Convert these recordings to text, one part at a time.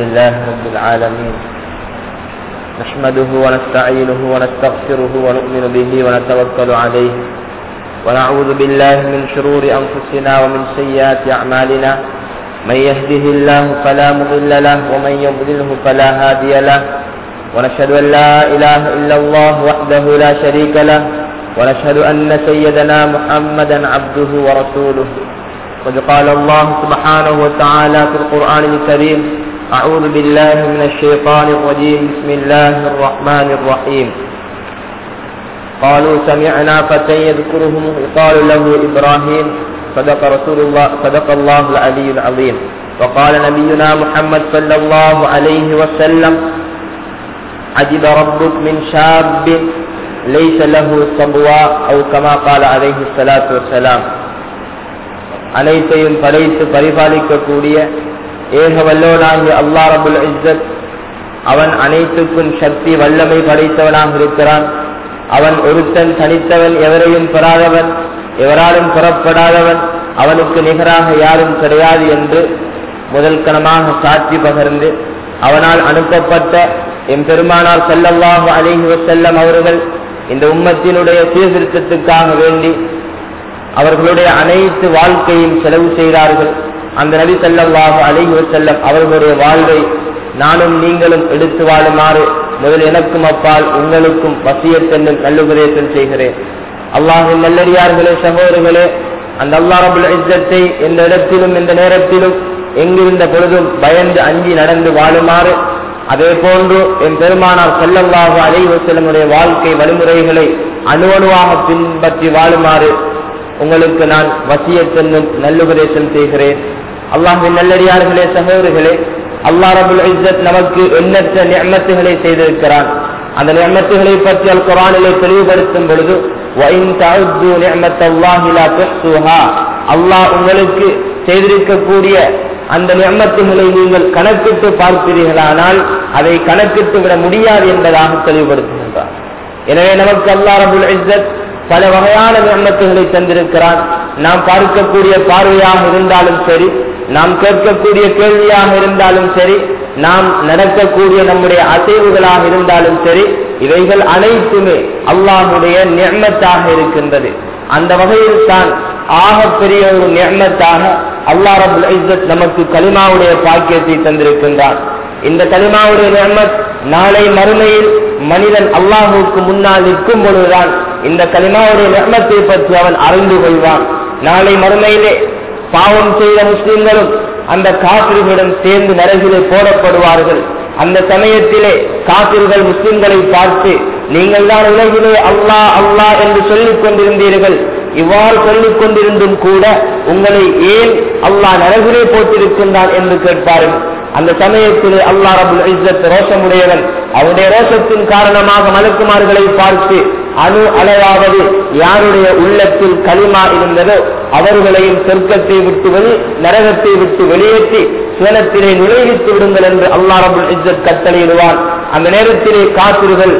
لله رب العالمين نحمده ونستعينه ونستغفره ونؤمن به ونتوكل عليه ونعوذ بالله من شرور أنفسنا ومن سيئات أعمالنا من يهده الله فلا مضل له ومن يضلله فلا هادي له ونشهد أن لا إله إلا الله وحده لا شريك له ونشهد أن سيدنا محمدا عبده ورسوله قد قال الله سبحانه وتعالى في القرآن الكريم أعوذ بالله من الشيطان الرجيم بسم الله الرحمن الرحيم قالوا سمعنا فتى يذكرهم يقال له إبراهيم صدق رسول الله صدق الله العلي العظيم وقال نبينا محمد صلى الله عليه وسلم عجب ربك من شاب ليس له صبوى أو كما قال عليه الصلاة والسلام அனைத்தையும் படைத்து பரிபாலிக்கக்கூடிய ஏக வல்லவனாகிய அல்லா ரபுல் இஸ்ஸத் அவன் அனைத்துக்கும் சக்தி வல்லமை படைத்தவனாக இருக்கிறான் அவன் ஒருத்தன் தனித்தவன் எவரையும் பெறாதவன் எவராலும் புறப்படாதவன் அவனுக்கு நிகராக யாரும் கிடையாது என்று முதல் கணமாக சாட்சி பகர்ந்து அவனால் அனுப்பப்பட்ட எம் பெருமானார் செல்லல்லாஹு அலிஹி வசல்லம் அவர்கள் இந்த உம்மத்தினுடைய சீர்திருத்தத்துக்காக வேண்டி அவர்களுடைய அனைத்து வாழ்க்கையும் செலவு செய்கிறார்கள் அந்த நபி செல்லல்லாஹு அலிஹி வசல்லம் அவர்களுடைய வாழ்வை நானும் நீங்களும் எடுத்து வாழுமாறு முதல் எனக்கும் அப்பால் உங்களுக்கும் வசியத்தென்னும் நல்லுபதேசம் செய்கிறேன் அல்லாஹின் நல்லடியார்களே சகோதரர்களே அந்த அல்லாஹபுல் இஸ்ஸத்தை எந்த இடத்திலும் எந்த நேரத்திலும் எங்கிருந்த பொழுதும் பயந்து அஞ்சி நடந்து வாழுமாறு அதே போன்று என் பெருமானார் செல்லல்லாக அலைவ செல்லமுடைய வாழ்க்கை வழிமுறைகளை அணுவணுவாக பின்பற்றி வாழுமாறு உங்களுக்கு நான் வசியத்தென்னும் நல்லுபதேசம் செய்கிறேன் அல்லாஹின் நல்லடியார்களே சகோதரர்களே அல்லா ரபுல் இஸ்ஸத் நமக்கு எண்ணற்ற நியமத்துகளை செய்திருக்கிறான் அந்த நியமத்துகளை பற்றி அல் குரானிலே தெளிவுபடுத்தும் பொழுது அல்லாஹ் உங்களுக்கு செய்திருக்கக்கூடிய அந்த நியமத்துகளை நீங்கள் கணக்கிட்டு பார்க்கிறீர்களானால் அதை கணக்கிட்டு விட முடியாது என்பதாக தெளிவுபடுத்துகின்றார் எனவே நமக்கு அல்லா ரபுல் இஸ்ஸத் பல வகையான நியமத்துகளை தந்திருக்கிறான் நாம் பார்க்கக்கூடிய பார்வையாக இருந்தாலும் சரி நாம் கேட்கக்கூடிய கேள்வியாக இருந்தாலும் சரி நாம் நடக்கக்கூடிய நம்முடைய அசைவுகளாக இருந்தாலும் சரி இவைகள் அனைத்துமே அல்லாஹுடைய நியமத்தாக இருக்கின்றது அந்த வகையில் தான் ஆகப்பெரிய ஒரு நியமத்தாக அல்லா ரபுல் இஸ்ஸத் நமக்கு கலிமாவுடைய பாக்கியத்தை தந்திருக்கின்றான் இந்த கலிமாவுடைய நியமத் நாளை மறுமையில் மனிதன் அல்லாஹுக்கு முன்னால் நிற்கும் பொழுதுதான் இந்த கலிமாவுடைய நியமத்தை பற்றி அவன் அறிந்து கொள்வான் நாளை மறுமையிலே பாவம் செய்த முஸ்லிம்களும் அந்த காப்பிர்களுடன் சேர்ந்து நரகிலே போடப்படுவார்கள் அந்த சமயத்திலே காப்பிர்கள் முஸ்லிம்களை பார்த்து நீங்கள் தான் உலகிலே அல்லா அல்லா என்று சொல்லிக் கொண்டிருந்தீர்கள் இவ்வாறு சொல்லிக் கொண்டிருந்தும் கூட உங்களை ஏன் அல்லாஹ் நரகிலே போட்டிருக்கின்றான் என்று கேட்பார்கள் அந்த சமயத்தில் அல்லா ரபுல் இஸ்ஸத் ரோஷமுடையவன் அவருடைய ரோஷத்தின் காரணமாக மலக்குமார்களை பார்த்து அணு அளவாவது யாருடைய உள்ளத்தில் களிமா இருந்ததோ அவர்களையும் சொர்க்கத்தை விட்டு வெளி நரகத்தை விட்டு வெளியேற்றி சுவனத்திலே நுழைவித்து விடுங்கள் என்று அல்லா ரபுல் இஸ்ஸத் கட்டளையிடுவான் அந்த நேரத்திலே காத்திர்கள்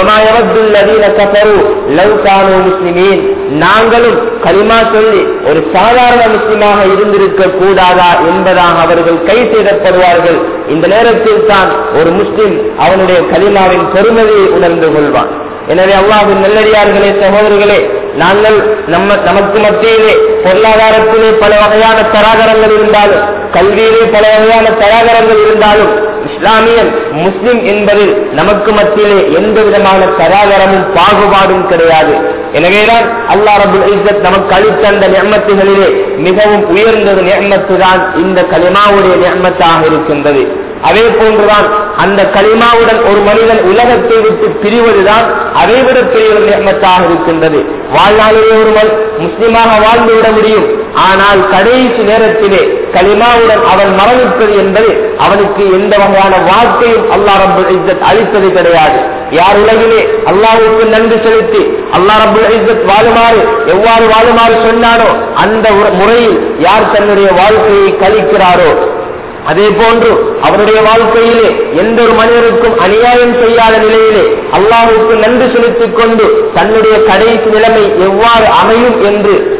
முஸ்லிமீன் நாங்களும் களிமா சொல்லி ஒரு சாதாரண முஸ்லிமாக இருந்திருக்க கூடாதா என்பதாக அவர்கள் கை செய்தப்படுவார்கள் இந்த நேரத்தில் தான் ஒரு முஸ்லிம் அவனுடைய கலிமாவின் பெருமதியை உணர்ந்து கொள்வான் எனவே அல்லாவின் நல்லடியார்களே சகோதரர்களே நாங்கள் நம்ம நமக்கு மத்தியிலே பொருளாதாரத்திலே பல வகையான தராகரங்கள் இருந்தாலும் கல்வியிலே பல வகையான தராகரங்கள் இருந்தாலும் இஸ்லாமியன் முஸ்லிம் என்பதில் நமக்கு மத்தியிலே எந்த விதமான தராகரமும் பாகுபாடும் கிடையாது எனவேதான் அல்லா ரபுல் இஸ்ஸத் நமக்கு அளித்த அந்த நியமத்துகளிலே மிகவும் உயர்ந்தது நியமத்து தான் இந்த களிமாவுடைய நியமத்தாக இருக்கின்றது அதே போன்றுதான் அந்த களிமாவுடன் ஒரு மனிதன் உலகத்தை விட்டு பிரிவதுதான் அதைவிட பெரிய ஒரு நியமத்தாக இருக்கின்றது வாழ்நாளிலே ஒரு முஸ்லிமாக வாழ்ந்து விட முடியும் ஆனால் கடைசி நேரத்திலே களிமாவுடன் அவன் மரணிப்பது என்பது அவனுக்கு எந்த வகையான வாழ்க்கையும் அல்லா ரபுல் இஸ்ஸத் அளித்தது கிடையாது யார் உலகிலே அல்லாவுக்கு நன்றி செலுத்தி அல்லா ரபுல் இஸ்ஸத் வாழுமாறு எவ்வாறு வாழுமாறு சொன்னானோ அந்த முறையில் யார் தன்னுடைய வாழ்க்கையை கழிக்கிறாரோ அதே போன்று அவருடைய வாழ்க்கையிலே எந்த ஒரு மனிதருக்கும் அநியாயம் செய்யாத நிலையிலே அல்லாஹுக்கு நன்றி செலுத்திக் கொண்டு தன்னுடைய கடைசி நிலைமை எவ்வாறு அமையும் என்று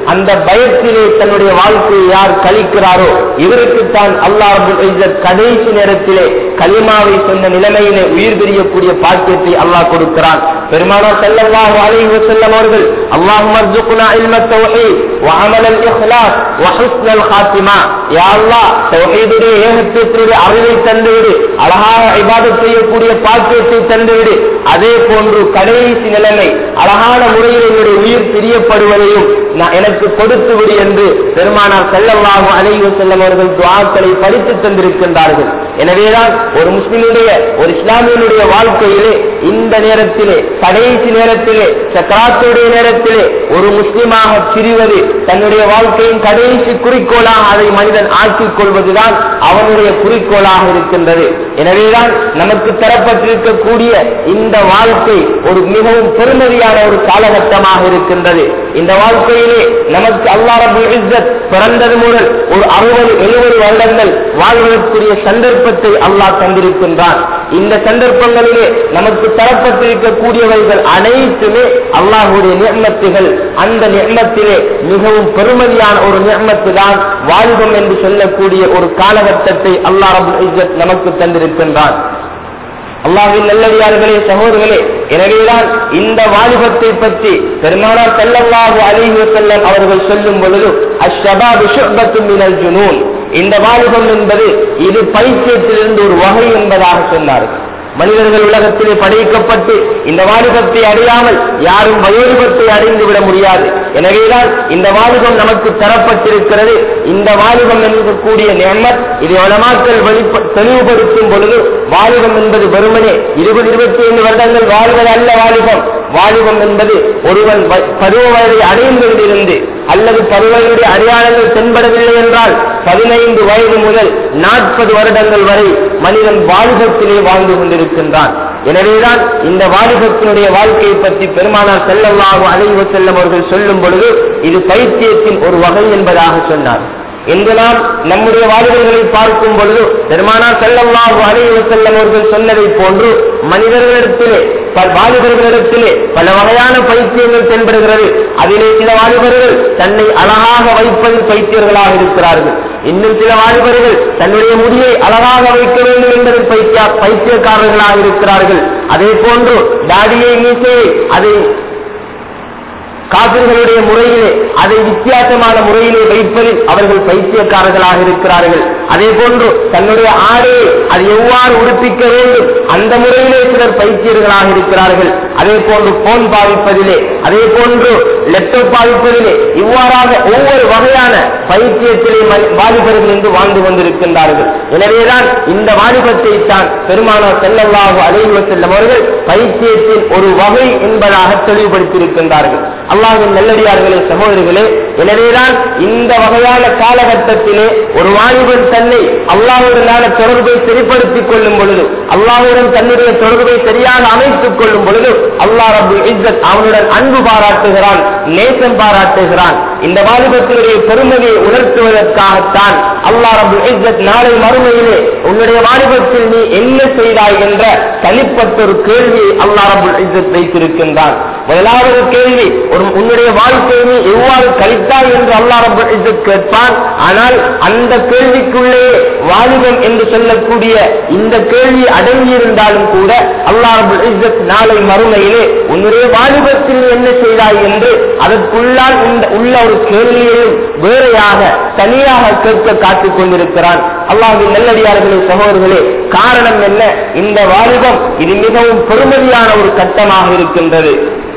அந்த பயத்திலே தன்னுடைய வாழ்க்கையை யார் கழிக்கிறாரோ இவருக்குத்தான் அல்லாஹ் ரபுல் இஸ்ஸத் கடைசி நேரத்திலே கலிமாவை சொன்ன நிலைமையிலே உயிர் பிரியக்கூடிய பாக்கியத்தை அல்லாஹ் கொடுக்கிறான் பெருமானார் ஸல்லல்லாஹு அலைஹி வஸல்லம் அவர்கள் அல்லாஹும்ம ارزقنا علم التوحيد وعمل الاخلاص وحسن الخاتمه யா அல்லாஹ் தௌஹீதுடைய ஏகத்துவத்தினுடைய அறிவை தந்துவிடு அழகாக இபாதத் செய்யக்கூடிய பாக்கியத்தை தந்துவிடு அதே போன்று கடைசி நிலைமை அழகான முறையில் என்னுடைய உயிர் பிரியப்படுவதையும் நான் எனக்கு கொடுத்து விடு என்று பெருமானார் செல்லல்லாஹு அலைஹி வஸல்லம் அவர்கள் துஆக்களை படித்து தந்திருக்கின்றார்கள் எனவேதான் ஒரு முஸ்லிமுடைய ஒரு இஸ்லாமியனுடைய வாழ்க்கையிலே இந்த நேரத்திலே கடைசி நேரத்திலே சக்கராத்துடைய நேரத்திலே ஒரு முஸ்லிமாக பிரிவது தன்னுடைய வாழ்க்கையின் கடைசி குறிக்கோளாக அதை மனிதன் ஆக்கிக் கொள்வதுதான் அவனுடைய குறிக்கோளாக இருக்கின்றது எனவேதான் நமக்கு தரப்பட்டிருக்கக்கூடிய இந்த வாழ்க்கை ஒரு மிகவும் பெருமதியான ஒரு காலகட்டமாக இருக்கின்றது இந்த வாழ்க்கையிலே நமக்கு அல்லாஹ் ரபுல் இஸ்ஸத் பிறந்தது முதல் ஒரு அறுபது எழுபது வருடங்கள் வாழ்வதற்குரிய சந்தர்ப்பத்தை அல்லாஹ் தந்திருக்கின்றான் இந்த சந்தர்ப்பங்களிலே நமக்கு தரப்பட்டிருக்கக்கூடியவைகள் அனைத்துமே அல்லாஹுடைய நியமத்துகள் அந்த நியமத்திலே மிகவும் பெருமதியான ஒரு நியமத்து தான் வாழ்வம் என்று சொல்லக்கூடிய ஒரு காலகட்டத்தை அல்லாஹ் ரபுல் இஸ்ஸத் நமக்கு தந்திருக்கின்றான் அல்லாஹின் நல்லடியார்களே சகோதரர்களே எனவேதான் இந்த வாலிபத்தை பற்றி பெருமானார் செல்லல்லாஹு அலைஹி செல்லம் அவர்கள் சொல்லும் பொழுது அஷ்ஷபாபு ஷுபத்து மினல் ஜுனூன் இந்த வாலிபம் என்பது இது பைத்தியத்திலிருந்து ஒரு வகை என்பதாக சொன்னார்கள் மனிதர்கள் உலகத்திலே படைக்கப்பட்டு இந்த வாலிபத்தை அடையாமல் யாரும் வயோதிபத்தை அடைந்து விட முடியாது எனவேதான் இந்த வாலிபம் நமக்கு தரப்பட்டிருக்கிறது இந்த வாலிபம் என்கக்கூடிய நெம்மத் இதை வளமாக்கல் வெளிப்ப தெளிவுபடுத்தும் பொழுது வாலிபம் என்பது வெறுமனே இருபது இருபத்தி ஐந்து வருடங்கள் வாழ்வது அல்ல வாலிபம் வாலிபம் என்பது ஒருவன் வ- பருவ வயதை அடைந்ததிலிருந்து அல்லது பருவங்களுடைய அடையாளங்கள் தென்படவில்லை என்றால் பதினைந்து வயது முதல் நாற்பது வருடங்கள் வரை மனிதன் வாலிபத்திலே வாழ்ந்து கொண்டிருக்கின்றான் எனவேதான் இந்த வாலிபத்தினுடைய வாழ்க்கையை பற்றி பெருமானார் செல்லவாக அலைவ செல்லம் அவர்கள் சொல்லும் பொழுது இது பைத்தியத்தின் ஒரு வகை என்பதாக சொன்னார் இன்று நாம் நம்முடைய வாலிபர்களை பார்க்கும் பொழுது பெருமானார் செல்லவாக அலைவ செல்லம் அவர்கள் சொன்னதை போன்று மனிதர்களிடத்திலே பல வாலிபர்களிடத்திலே பல வகையான பைத்தியங்கள் தென்படுகிறது அதிலே சில வாலிபர்கள் தன்னை அழகாக வைப்பதில் பைத்தியர்களாக இருக்கிறார்கள் இன்னும் சில வாலிபர்கள் தன்னுடைய முடியை அழகாக வைக்க வேண்டும் என்பதில் பைத்திய பைத்தியக்காரர்களாக இருக்கிறார்கள் அதே போன்று தாடியை மீசையை அதை காபிர்களுடைய முறையிலே அதை வித்தியாசமான முறையிலே வைப்பதில் அவர்கள் பைத்தியக்காரர்களாக இருக்கிறார்கள் அதே போன்று தன்னுடைய ஆடையை அது எவ்வாறு உடுப்பிக்க வேண்டும் அந்த முறையிலே சிலர் பைத்தியர்களாக இருக்கிறார்கள் அதே போன்று போன் பாவிப்பதிலே அதே போன்று லேப்டாப் பாவிப்பதிலே இவ்வாறாக ஒவ்வொரு வகையான பைத்தியத்திலே ம- வாலிபர்கள் என்று வாழ்ந்து கொண்டிருக்கின்றார்கள் எனவேதான் இந்த வாலிபத்தை தான் பெருமானார் செல்லல்லாக அலைவ செல்லும் அவர்கள் பைத்தியத்தின் ஒரு வகை என்பதாக தெளிவுபடுத்தியிருக்கின்றார்கள் அல்லாஹின் நல்லடியார்களே சகோதரிகளே எனவேதான் இந்த வகையான காலகட்டத்திலே ஒரு வாலிபன் தன்னை அல்லாஹுடனான தொடர்பை சரிப்படுத்திக் கொள்ளும் பொழுது அல்லாஹுடன் தன்னுடைய தொடர்பை சரியாக அமைத்துக் கொள்ளும் பொழுது அல்லாஹ் ரபு இஸ்ஸத் அவனுடன் அன்பு பாராட்டுகிறான் நேசம் பாராட்டுகிறான் இந்த வாலிபத்தினுடைய பெருமையை உணர்த்துவதற்காகத்தான் அல்லாஹ் ரபு இஸ்ஸத் நாளை மறுமையிலே உன்னுடைய வாலிபத்தில் நீ என்ன செய்தாய் என்ற தனிப்பட்ட ஒரு கேள்வியை அல்லாஹ் ரபுல் இஸ்ஸத் வைத்திருக்கின்றான் முதலாவது கேள்வி ஒரு உன்னுடைய வாழ்க்கையை நீ எவ்வாறு கழித்தாய் என்று அல்லாஹ் ரபுல் இஸ்ஸத் கேட்பான் ஆனால் அந்த கேள்விக்குள்ளே வாலிபம் என்று சொல்லக்கூடிய இந்த கேள்வி அடங்கியிருந்தாலும் கூட அல்லாஹ் ரபுல் இஸ்ஸத் நாளை மறுமையிலே உன்னுடைய வாலிபத்தில் நீ என்ன செய்தாய் என்று அதற்குள்ளால் இந்த உள்ள ஒரு கேள்வியையும் வேறையாக தனியாக கேட்க காத்துக் கொண்டிருக்கிறான் அல்லாஹின் நல்லடியார்களே சகோதரர்களே காரணம் என்ன இந்த வாலிபம் இது மிகவும் பெருமதியான ஒரு கட்டமாக இருக்கின்றது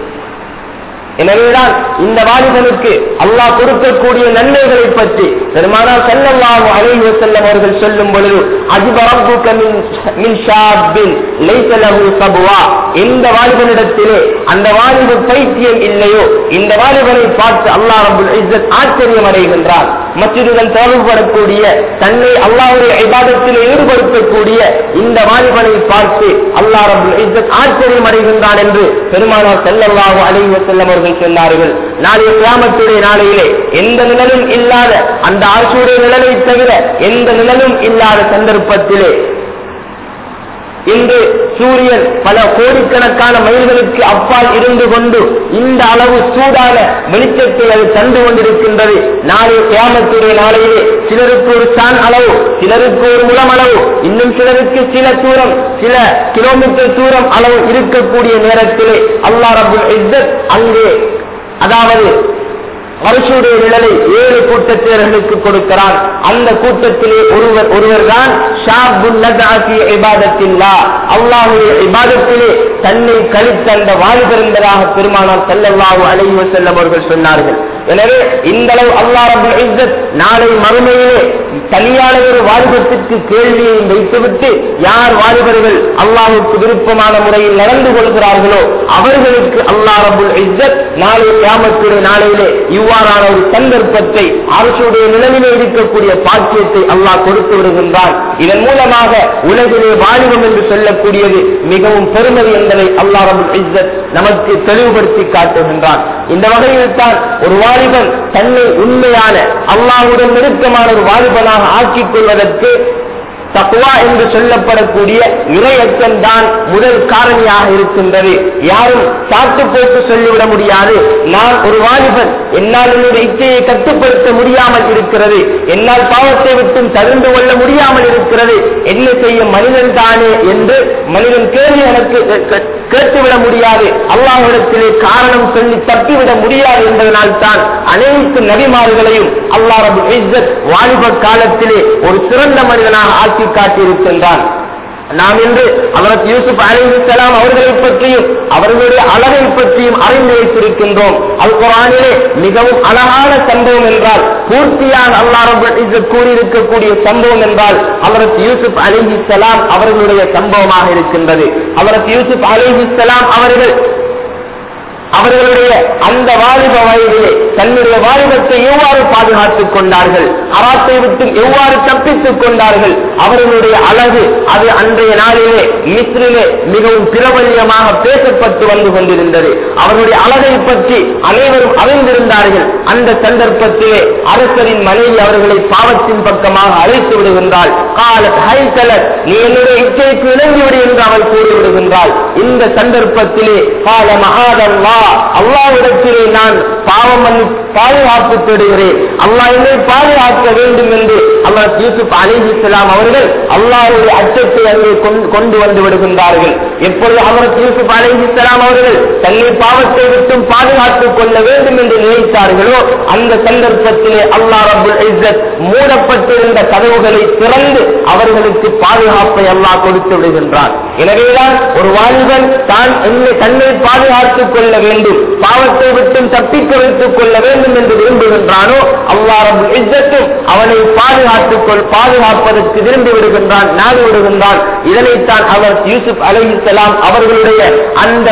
எனவேதான் இந்த வாலிபனுக்கு அல்லாஹ் கொடுக்கக்கூடிய நன்மைகளை பற்றி பெருமானார் செல்லல்லாஹு அலைஹி வஸல்லம் அவர்கள் சொல்லும் பொழுது அஜிபரப்புக மின் மின் ஷாபின் லைஸ லஹு சபுவா இந்த வாலிபனிடத்திலே அந்த வாலிப பைத்தியம் இல்லையோ இந்த வாலிபனை பார்த்து அல்லாஹ் ரப்பல் இஸ்ஸத் ஆச்சரியம் அடைகின்றார் மற்றதுடன் தொடர்புபடக்கூடிய தன்னை அல்லாஹ்வுடைய இபாதத்தில் ஈடுபடுத்தக்கூடிய இந்த வாலிபனை பார்த்து அல்லாஹ் ரப்பல் இஸ்ஸத் ஆச்சரியம் அடைகின்றான் என்று பெருமானார் ஸல்லல்லாஹு அலைஹி வஸல்லம் அவர்கள் சொன்னார்கள் நாளைய கியாமத்துடைய நாளையிலே எந்த நிழலும் இல்லாத அந்த ஆட்சியுடைய நிழலை தவிர எந்த நிழலும் இல்லாத சந்தர்ப்பத்திலே இன்று சூரியன் பல கோடிக்கணக்கான மைல்களுக்கு அப்பால் இருந்து கொண்டு இந்த அளவு சூடான வெளிச்சத்தை அது தந்து கொண்டிருக்கின்றது நாளை கியாமத்துடைய நாளையிலே சிலருக்கு ஒரு சான் அளவு சிலருக்கு ஒரு முலம் அளவு இன்னும் சிலருக்கு சில தூரம் சில கிலோமீட்டர் தூரம் அளவு இருக்கக்கூடிய நேரத்திலே அல்லாஹ் ரபுல் இஸ்ஸத் அங்கே அதாவது அரசுடைய நிழலை ஏழு கூட்டத்தினர்களுக்கு கொடுக்கிறான் அந்த கூட்டத்திலே ஒருவர் ஒருவர் தான் அல்லாஹுடைய இபாதத்திலே தன்னை கழித்த அந்த வாலிபர் என்பதாக பெருமானார் செல்லல்லாஹு அலைவ செல்லம் அவர்கள் சொன்னார்கள் எனவே இந்த அளவு அல்லாஹ் ரபுல் இஸ்ஸத் நாளை மறுமையிலே தனியான ஒரு வாலிபத்திற்கு கேள்வியை வைத்துவிட்டு யார் வாலிபர்கள் அல்லாஹுக்கு விருப்பமான முறையில் நடந்து கொள்கிறார்களோ அவர்களுக்கு அல்லாஹ் ரபுல் இஸ்ஸத் நாளை கியாமத்துடைய நாளையிலே இவ்வாறான ஒரு சந்தர்ப்பத்தை அரசுடைய நிலையிலே இருக்கக்கூடிய பாக்கியத்தை அல்லாஹ் கொடுத்து வருகின்றான் இதன் மூலமாக உலகிலே வாலிபம் என்று சொல்லக்கூடியது மிகவும் பெருமதி என்பதை அல்லாஹ் ரபுல் இஸ்ஸத் நமக்கு தெளிவுபடுத்தி காட்டுகின்றான் இந்த வகையில் தான் ஒரு வாலிபன் தன்னை உண்மையான அல்லாஹுடன் நெருக்கமான ஒரு வாலிபனாக ஆக்கிக் கொள்வதற்கு தக்குவா என்று சொல்லப்படக்கூடிய இறையச்சம் தான் முதல் காரணியாக இருக்கின்றது யாரும் சாட்டு போட்டு சொல்லிவிட முடியாது நான் ஒரு வாலிபன் என்னால் என்னுடைய இச்சையை கட்டுப்படுத்த முடியாமல் இருக்கிறது என்னால் பாவத்தை விட்டும் தகுந்து கொள்ள முடியாமல் இருக்கிறது என்ன செய்ய மனிதன் தானே என்று மனிதன் கேள்வி எனக்கு கேட்டுவிட முடியாது அல்லாஹிடத்திலே காரணம் சொல்லி தப்பிவிட முடியாது என்பதனால் தான் அனைத்து நபிமார்களையும் அல்லாஹ் ரபு இஸ்ஸத் வாலிப காலத்திலே ஒரு சிறந்த மனிதனாக ஆக்கி காட்டியிருக்கின்றான் நாம் இன்று அவரது யூசுப் அலிசலாம் அவர்களை பற்றியும் அவர்களுடைய அழகை பற்றியும் அறிந்து வைத்திருக்கின்றோம் அல் குரானிலே மிகவும் அழகான சம்பவம் என்றால் பூர்த்தியாக அல்லாஹ் கூறியிருக்கக்கூடிய சம்பவம் என்றால் அவரது யூசுப் அலிஹிசலாம் அவர்களுடைய சம்பவமாக இருக்கின்றது அவரது யூசுப் அலிஹிசலாம் அவர்கள் அவர்களுடைய அந்த வாலிப வயதிலே தன்னுடைய வாலிபத்தை எவ்வாறு பாதுகாத்துக் கொண்டார்கள் அராத்தை விட்டு எவ்வாறு தப்பித்துக் கொண்டார்கள் அவர்களுடைய அழகு அது அன்றைய நாளிலே மிஸ்ரிலே மிகவும் பிரபல்யமாக பேசப்பட்டு வந்து கொண்டிருந்தது அவர்களுடைய அழகை பற்றி அனைவரும் அறிந்திருந்தார்கள் அந்த சந்தர்ப்பத்திலே அரசரின் மனைவி அவர்களை பாவத்தின் பக்கமாக அழைத்து விடுகின்றாள் கால ஹைசலர் நீ என்னுடைய இச்சைக்கு இணங்கிவிடு என்று அவள் கூறிவிடுகின்றாள் இந்த சந்தர்ப்பத்திலே கால மகாதல்லா அல்லாவிடத்திலே நான் பாவம் பண்ணி பாதுகாப்பு தேடுகிறேன் அல்லாஹ் என்னை பாதுகாக்க வேண்டும் என்று அல்லாஹ் யூசுப் அலிஹிஸ்லாம் அவர்கள் அல்லாஹுடைய அச்சத்தை அங்கே கொண்டு வந்து விடுகின்றார்கள் எப்பொழுது அவர் யூசுப் அலிஹிஸ்லாம் அவர்கள் தன்னை பாவத்தை விட்டும் பாதுகாத்துக் கொள்ள வேண்டும் என்று நினைத்தார்களோ அந்த சந்தர்ப்பத்திலே அல்லாஹ் ரபுல் இஸ்ஸத் மூடப்பட்டிருந்த கதவுகளை திறந்து அவர்களுக்கு பாதுகாப்பை அல்லாஹ் கொடுத்து விடுகின்றார் எனவேதான் ஒரு வாலிபன் தான் என்னை தன்னை பாதுகாத்துக் கொள்ள வேண்டும் பாவத்தை விட்டும் தப்பிக்க வைத்துக் கொள்ள வேண்டும் என்று விரும்புகின்றானோ அவ்வாறு இஜ்ஜத்தும் அவனை பாதுகாத்துக் கொள் பாதுகாப்பதற்கு விரும்பி விடுகின்றான் நாடு விடுகின்றான் இதனைத்தான் அவர் யூசுப் அலைஹிஸ்லாம் அவர்களுடைய அந்த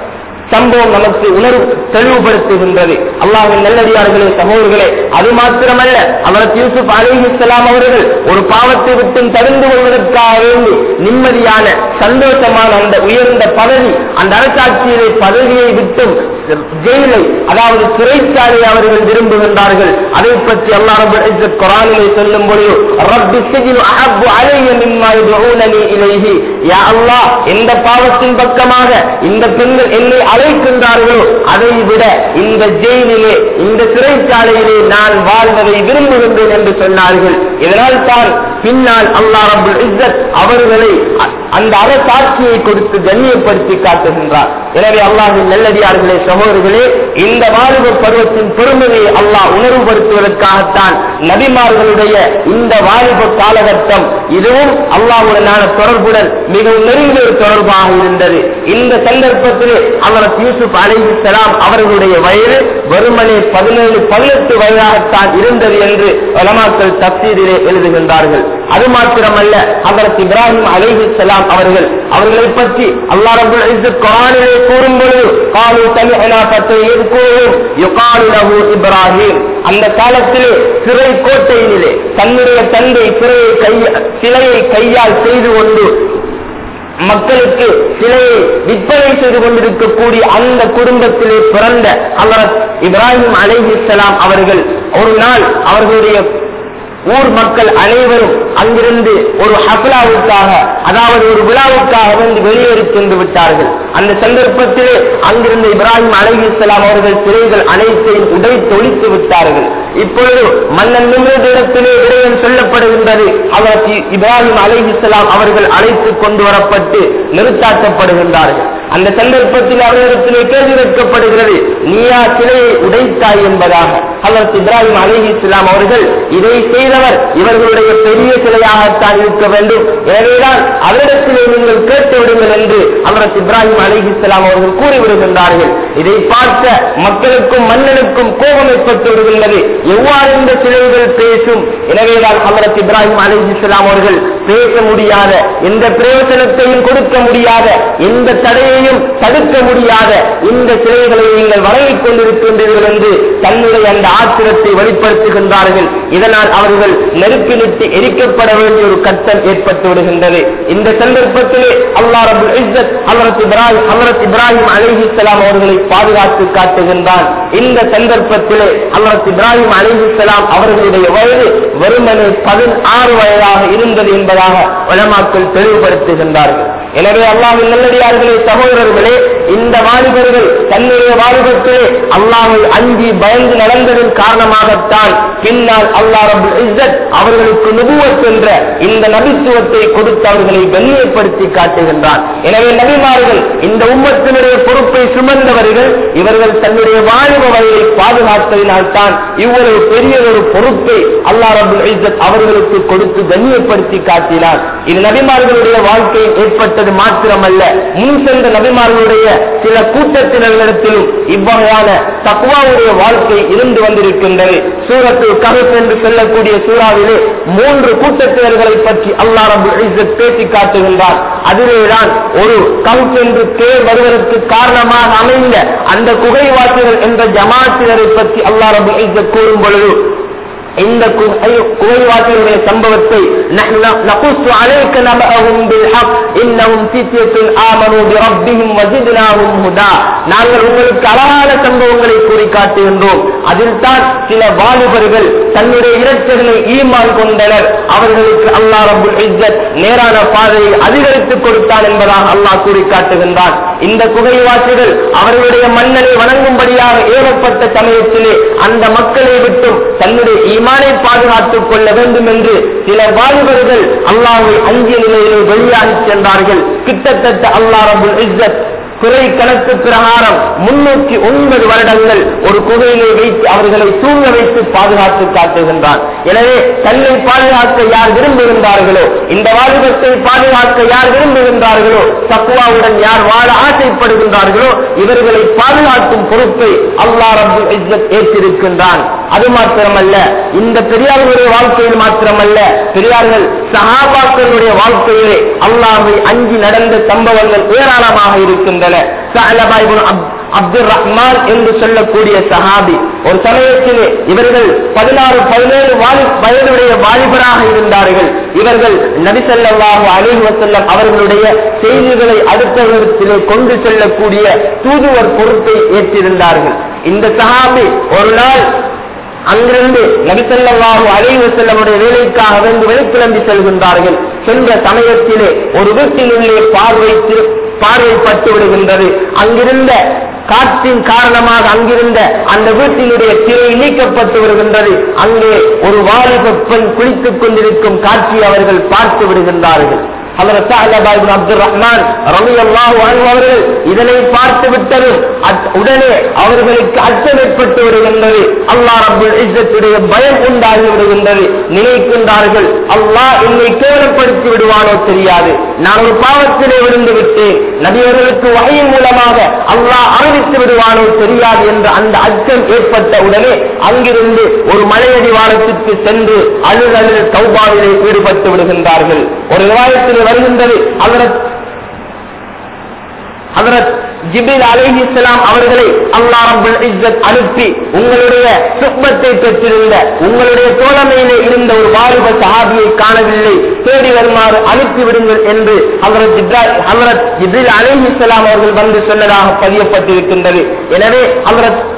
சம்பவம் நமக்கு உணர்வு தெளிவுபடுத்துகின்றது அல்லாஹின் நல்லடியார்களே சகோதரர்களே அது மாத்திரமல்ல அவர் யூசுப் அலிஹிஸ்லாம் அவர்கள் ஒரு பாவத்தை விட்டும் தவிர்ந்து கொள்வதற்காக வேண்டி நிம்மதியான சந்தோஷமான அந்த உயர்ந்த பதவி அந்த அரசாட்சியிலே பதவியை விட்டும் ஜெயிலை அதாவது சிறைச்சாலை அவர்கள் விரும்புகின்றார்கள் அதை பற்றி அல்லாஹ் குரானிலே சொல்லும் பொழுது ரப்பி சிஜினு அஹப்பு அலைய மிம்மா யதுஊனனி இலைஹி யா அல்லாஹ் எந்த பாவத்தின் பக்கமாக இந்த பெண்கள் என்னை அழைக்கின்றார்களோ அதை விட இந்த ஜெயிலிலே இந்த சிறைச்சாலையிலே நான் வாழ்வதை விரும்புகின்றேன் என்று சொன்னார்கள் இதனால் தான் பின்னால் அல்லாஹ் ரபுல் இஸ்ஸத் அவர்களை அந்த அரசாட்சியை கொடுத்து கண்ணியப்படுத்தி காட்டுகின்றார் எனவே அல்லாஹின் நல்லடியார்களே சகோதரர்களே இந்த வாலிப பருவத்தின் பெருமையை அல்லாஹ் உணர்வுபடுத்துவதற்காகத்தான் நபிமார்களுடைய இந்த வாலிப காலகட்டம் இதுவும் அல்லாஹுடனான தொடர்புடன் மிகவும் நெருங்கிய ஒரு தொடர்பாக இருந்தது இந்த சந்தர்ப்பத்தில் அவர் யூசுப் அலைஹி சலாம் அவர்களுடைய வயது வெறுமனே பதினேழு பதினெட்டு வயதாகத்தான் இருந்தது என்று வலமாக்கள் தப்சீரிலே எழுதுகின்றார்கள் அது மாத்திரமல்ல அவருக்கு இப்ராஹிம் அலைஹி சலாம் அவர்கள் அவர்களை பற்றி அல்லா ரபுல் இஸ்ஸத் குர்ஆனிலே கூறும்போது காலு சமிஅனா ஃபத்தையதுகுரும் யுகாலு லஹு இப்ராஹிம் அந்த காலத்திலே சிறை கோட்டையிலே தன்னுடைய தந்தை சிறையை கைய சிலையை கையால் செய்து கொண்டு மக்களுக்கு சிலையை விற்பனை செய்து கொண்டிருக்கக்கூடிய அந்த குடும்பத்திலே பிறந்த அவர் இப்ராஹிம் அலைஹிஸ்லாம் அவர்கள் ஒரு நாள் அவர்களுடைய ஊர் மக்கள் அனைவரும் அங்கிருந்து ஒரு ஹப்லாவுக்காக அதாவது ஒரு விழாவுக்காக வந்து வெளியேறி சென்று விட்டார்கள் அந்த சந்தர்ப்பத்திலே அங்கிருந்த இப்ராஹிம் அலைஹிஸ்லாம் அவர்கள் சிலைகள் அனைத்தையும் உடைத்து ஒழித்து விட்டார்கள் இப்பொழுது மன்னன் நிமிடத்திலே விடயம் சொல்லப்படுகின்றது அவர் இப்ராஹிம் அலைஹிஸ்லாம் அவர்கள் அழைத்து கொண்டு வரப்பட்டு நிறுத்தாட்டப்படுகின்றார்கள் அந்த சந்தர்ப்பத்தில் அவர்களிடத்திலே கேள்வி கேட்கப்படுகிறது நீயா சிலையை உடைத்தாய் என்பதாக அவர் இப்ராஹிம் அலிஹி இஸ்லாம் அவர்கள் இதை செய்தவர் இவர்களுடைய பெரிய சிலையாகத்தான் இருக்க வேண்டும் எனவேதான் அவரிடத்திலே நீங்கள் கேட்டு விடுங்கள் என்று அவர் இப்ராஹிம் அலிஹி இஸ்லாம் அவர்கள் கூறிவிடுகின்றார்கள் இதை பார்த்த மக்களுக்கும் மன்னனுக்கும் கோபம் ஏற்பட்டு விடுகின்றது எவ்வாறு இந்த சிலைகள் பேசும் எனவேதான் அவரத் இப்ராஹிம் அலிஹி இஸ்லாம் அவர்கள் பேச முடியாத எந்த பிரயோஜனத்தையும் கொடுக்க முடியாத எந்த தடையையும் தடுக்க முடியாத இந்த சிலைகளை நீங்கள் வழங்கிக் கொண்டிருக்கின்றீர்கள் என்று தன்னுடைய அந்த ஆத்திரத்தை வெளிப்படுத்துகின்றார்கள் இதனால் அவர்கள் நெருப்பிலிட்டு எரிக்கப்பட வேண்டிய ஒரு கட்டம் ஏற்பட்டு விடுகின்றது இந்த சந்தர்ப்பத்திலே அல்லா ரபுல் இஸ்ஸத் ஹலரத் இப்ராஹிம் ஹலரத் இப்ராஹிம் அலிஹிஸ்லாம் அவர்களை பாதுகாத்து காட்டுகின்றான் இந்த சந்தர்ப்பத்திலே ஹலரத் இப்ராஹிம் அலிஹிஸ்லாம் அவர்களுடைய வயது வெறுமனே பதினாறு வயதாக இருந்தது என்பதாக வளமாக்கள் தெளிவுபடுத்துகின்றார்கள் எனவே அல்லாஹின் நல்லடியார்களே சகோதரர்களே இந்த வாலிபர்கள் தன்னுடைய வாலிபத்திலே அல்லாஹை அஞ்சி பயந்து நடந்ததன் காரணமாகத்தான் பின்னால் அல்லா ரபுல் இஸ்ஸத் அவர்களுக்கு நுபுவத் என்ற இந்த நபித்துவத்தை கொடுத்து அவர்களை கண்ணியப்படுத்தி காட்டுகின்றான் எனவே நபிமார்கள் இந்த உம்மத்தினுடைய பொறுப்பை சுமந்தவர்கள் இவர்கள் தன்னுடைய வாலிப வயதை பாதுகாத்ததினால் தான் இவ்வளவு பெரிய ஒரு பொறுப்பை அல்லா ரபுல் இஸ்ஸத் அவர்களுக்கு கொடுத்து கண்ணியப்படுத்தி காட்டினார் இது நபிமார்களுடைய வாழ்க்கையில் ஏற்பட்டது மாத்திரமல்ல முன் சென்ற நபிமார்களுடைய சில கூட்டத்தினரிடத்திலும் இவ்வகையான தக்குவாவுடைய வாழ்க்கை இருந்து வந்திருக்கின்றது சூரத்து கஹப் என்று சொல்லக்கூடிய சூறாவிலே மூன்று கூட்டத்தினர்களை பற்றி அல்லா ரபு இஸ்ஸத் பேசி காட்டுகின்றார் அதிலேதான் ஒரு கஹப் என்று பேர் வருவதற்கு காரணமாக அமைந்த அந்த குகைவாசிகள் என்ற ஜமாத்தினரை பற்றி அல்லா ரபு இஸ்ஸத் கூறும் பொழுது இந்த குகைவாசிகளுடைய சம்பவத்தை نقص عليك نبأهم بالحق إنهم فتية آمنوا بربهم وزدناهم هدى நாங்கள் உங்களுக்கு அழகான சம்பவங்களை கூறி காட்டுகின்றோம் அதில் தான் சில வாலிபர்கள் தன்னுடைய இரட்சகளை ஈமான் கொண்டனர் அவர்களுக்கு அல்லாஹ் ரபுல் இஸ்ஸத் நேரான பாதையை அதிகரித்துக் கொடுத்தான் என்பதாக அல்லாஹ் கூறி காட்டுகின்றான் இந்த குகைவாசிகள் அவர்களுடைய மன்னனை வணங்கும்படியாக ஏவப்பட்ட சமயத்திலே அந்த மக்களை விட்டும் தன்னுடைய ஈமானை பாதுகாத்துக் கொள்ள வேண்டும் என்று சில வாலிபர்கள் அல்லாஹை அஞ்சிய நிலையிலே வெளியாகி சென்றார்கள் கிட்டத்தட்ட அல்லா ரபுல் இஸ்ஸத் குறை கணக்கு பிரகாரம் முன்னூற்றி ஒன்பது வருடங்கள் ஒரு குகையிலே வைத்து அவர்களை தூங்க வைத்து பாதுகாத்து காட்டுகின்றான் எனவே தன்னை பாதுகாக்க யார் விரும்புகின்றார்களோ இந்த வாலிபத்தை பாதுகாக்க யார் விரும்புகின்றார்களோ தக்குவாவுடன் யார் வாழ ஆசைப்படுகின்றார்களோ இவர்களை பாதுகாக்கும் பொறுப்பை அல்லா ரபு இஸ்ஸத் ஏற்றிருக்கின்றான் அது மாத்திரமல்ல இந்த பெரியார்களுடைய வாழ்க்கையில் மாத்திரமல்ல பெரியார்கள் சஹாபாக்களுடைய வாழ்க்கையிலே அல்லாஹை அஞ்சி நடந்த சம்பவங்கள் ஏராளமாக இருக்கின்றன அப்துல் ரஹ்மான் என்று சொல்லக்கூடிய சஹாபி ஒரு சமயத்திலே இவர்கள் பதினாறு பதினேழு வயதுடைய வாலிபராக இருந்தார்கள் இவர்கள் நபிசல்லாஹு அலிஹ் வசல்லம் அவர்களுடைய செய்திகளை அடுத்தவரிடத்திலே கொண்டு செல்லக்கூடிய தூதுவர் பொறுப்பை ஏற்றிருந்தார்கள் இந்த சஹாபி ஒரு நாள் அங்கிருந்து நபிசல்லாஹு அலைவு செல்லமுடைய வேலைக்காக வந்து வெளிக்கிளம்பி செல்கின்றார்கள் சென்ற சமயத்திலே ஒரு வீட்டினுள்ளே பார்வை பார்வைப்பட்டு விடுகின்றது அங்கிருந்த காற்றின் காரணமாக அங்கிருந்த அந்த வீட்டினுடைய திரை நீக்கப்பட்டு வருகின்றது அங்கே ஒரு வாலிப பெண் குளித்துக் கொண்டிருக்கும் காட்சி அவர்கள் பார்த்து விடுகின்றார்கள் அப்துல் ரஹ்மான் ரவி அவர்கள் இதனை பார்த்து விட்டதும் உடனே அவர்களுக்கு அச்சம் ஏற்பட்டு விடுகின்றது அல்லாஹ் ரபுல் இஸ்ஸத்துடைய பயம் உண்டாகி விடுகின்றது நினைக்கின்றார்கள் அல்லாஹ் என்னை கேவலப்படுத்தி விடுவானோ தெரியாது நான் ஒரு பாவத்திலே விழுந்து விட்டேன் நபியர்களுக்கு வகையின் மூலமாக அல்லாஹ் அறிவித்து விடுவானோ தெரியாது என்ற அந்த அச்சம் ஏற்பட்ட உடனே அங்கிருந்து ஒரு மலையடி வாரத்திற்கு சென்று அழுது அழுது சௌபாவிலே ஈடுபட்டு விடுகின்றார்கள் ஒரு விவாதத்தில் வருகின்றது அவரத் ஹதரத் ஜிபில் அலைஹி இஸ்லாம் அவர்களை அல்லா ரபுல் இஸ்ஸத் அனுப்பி உங்களுடைய சுப்பத்தை பெற்றிருந்த உங்களுடைய தோழமையிலே இருந்த ஒரு வாலிப சஹாபியை காணவில்லை தேடி வருமாறு அனுப்பி விடுங்கள் என்று ஹதரத் இப்ராஹிம் ஹதரத் ஜிபில் அலைஹி இஸ்லாம் அவர்கள் வந்து சொன்னதாக பதியப்பட்டிருக்கின்றது எனவே ஹதரத்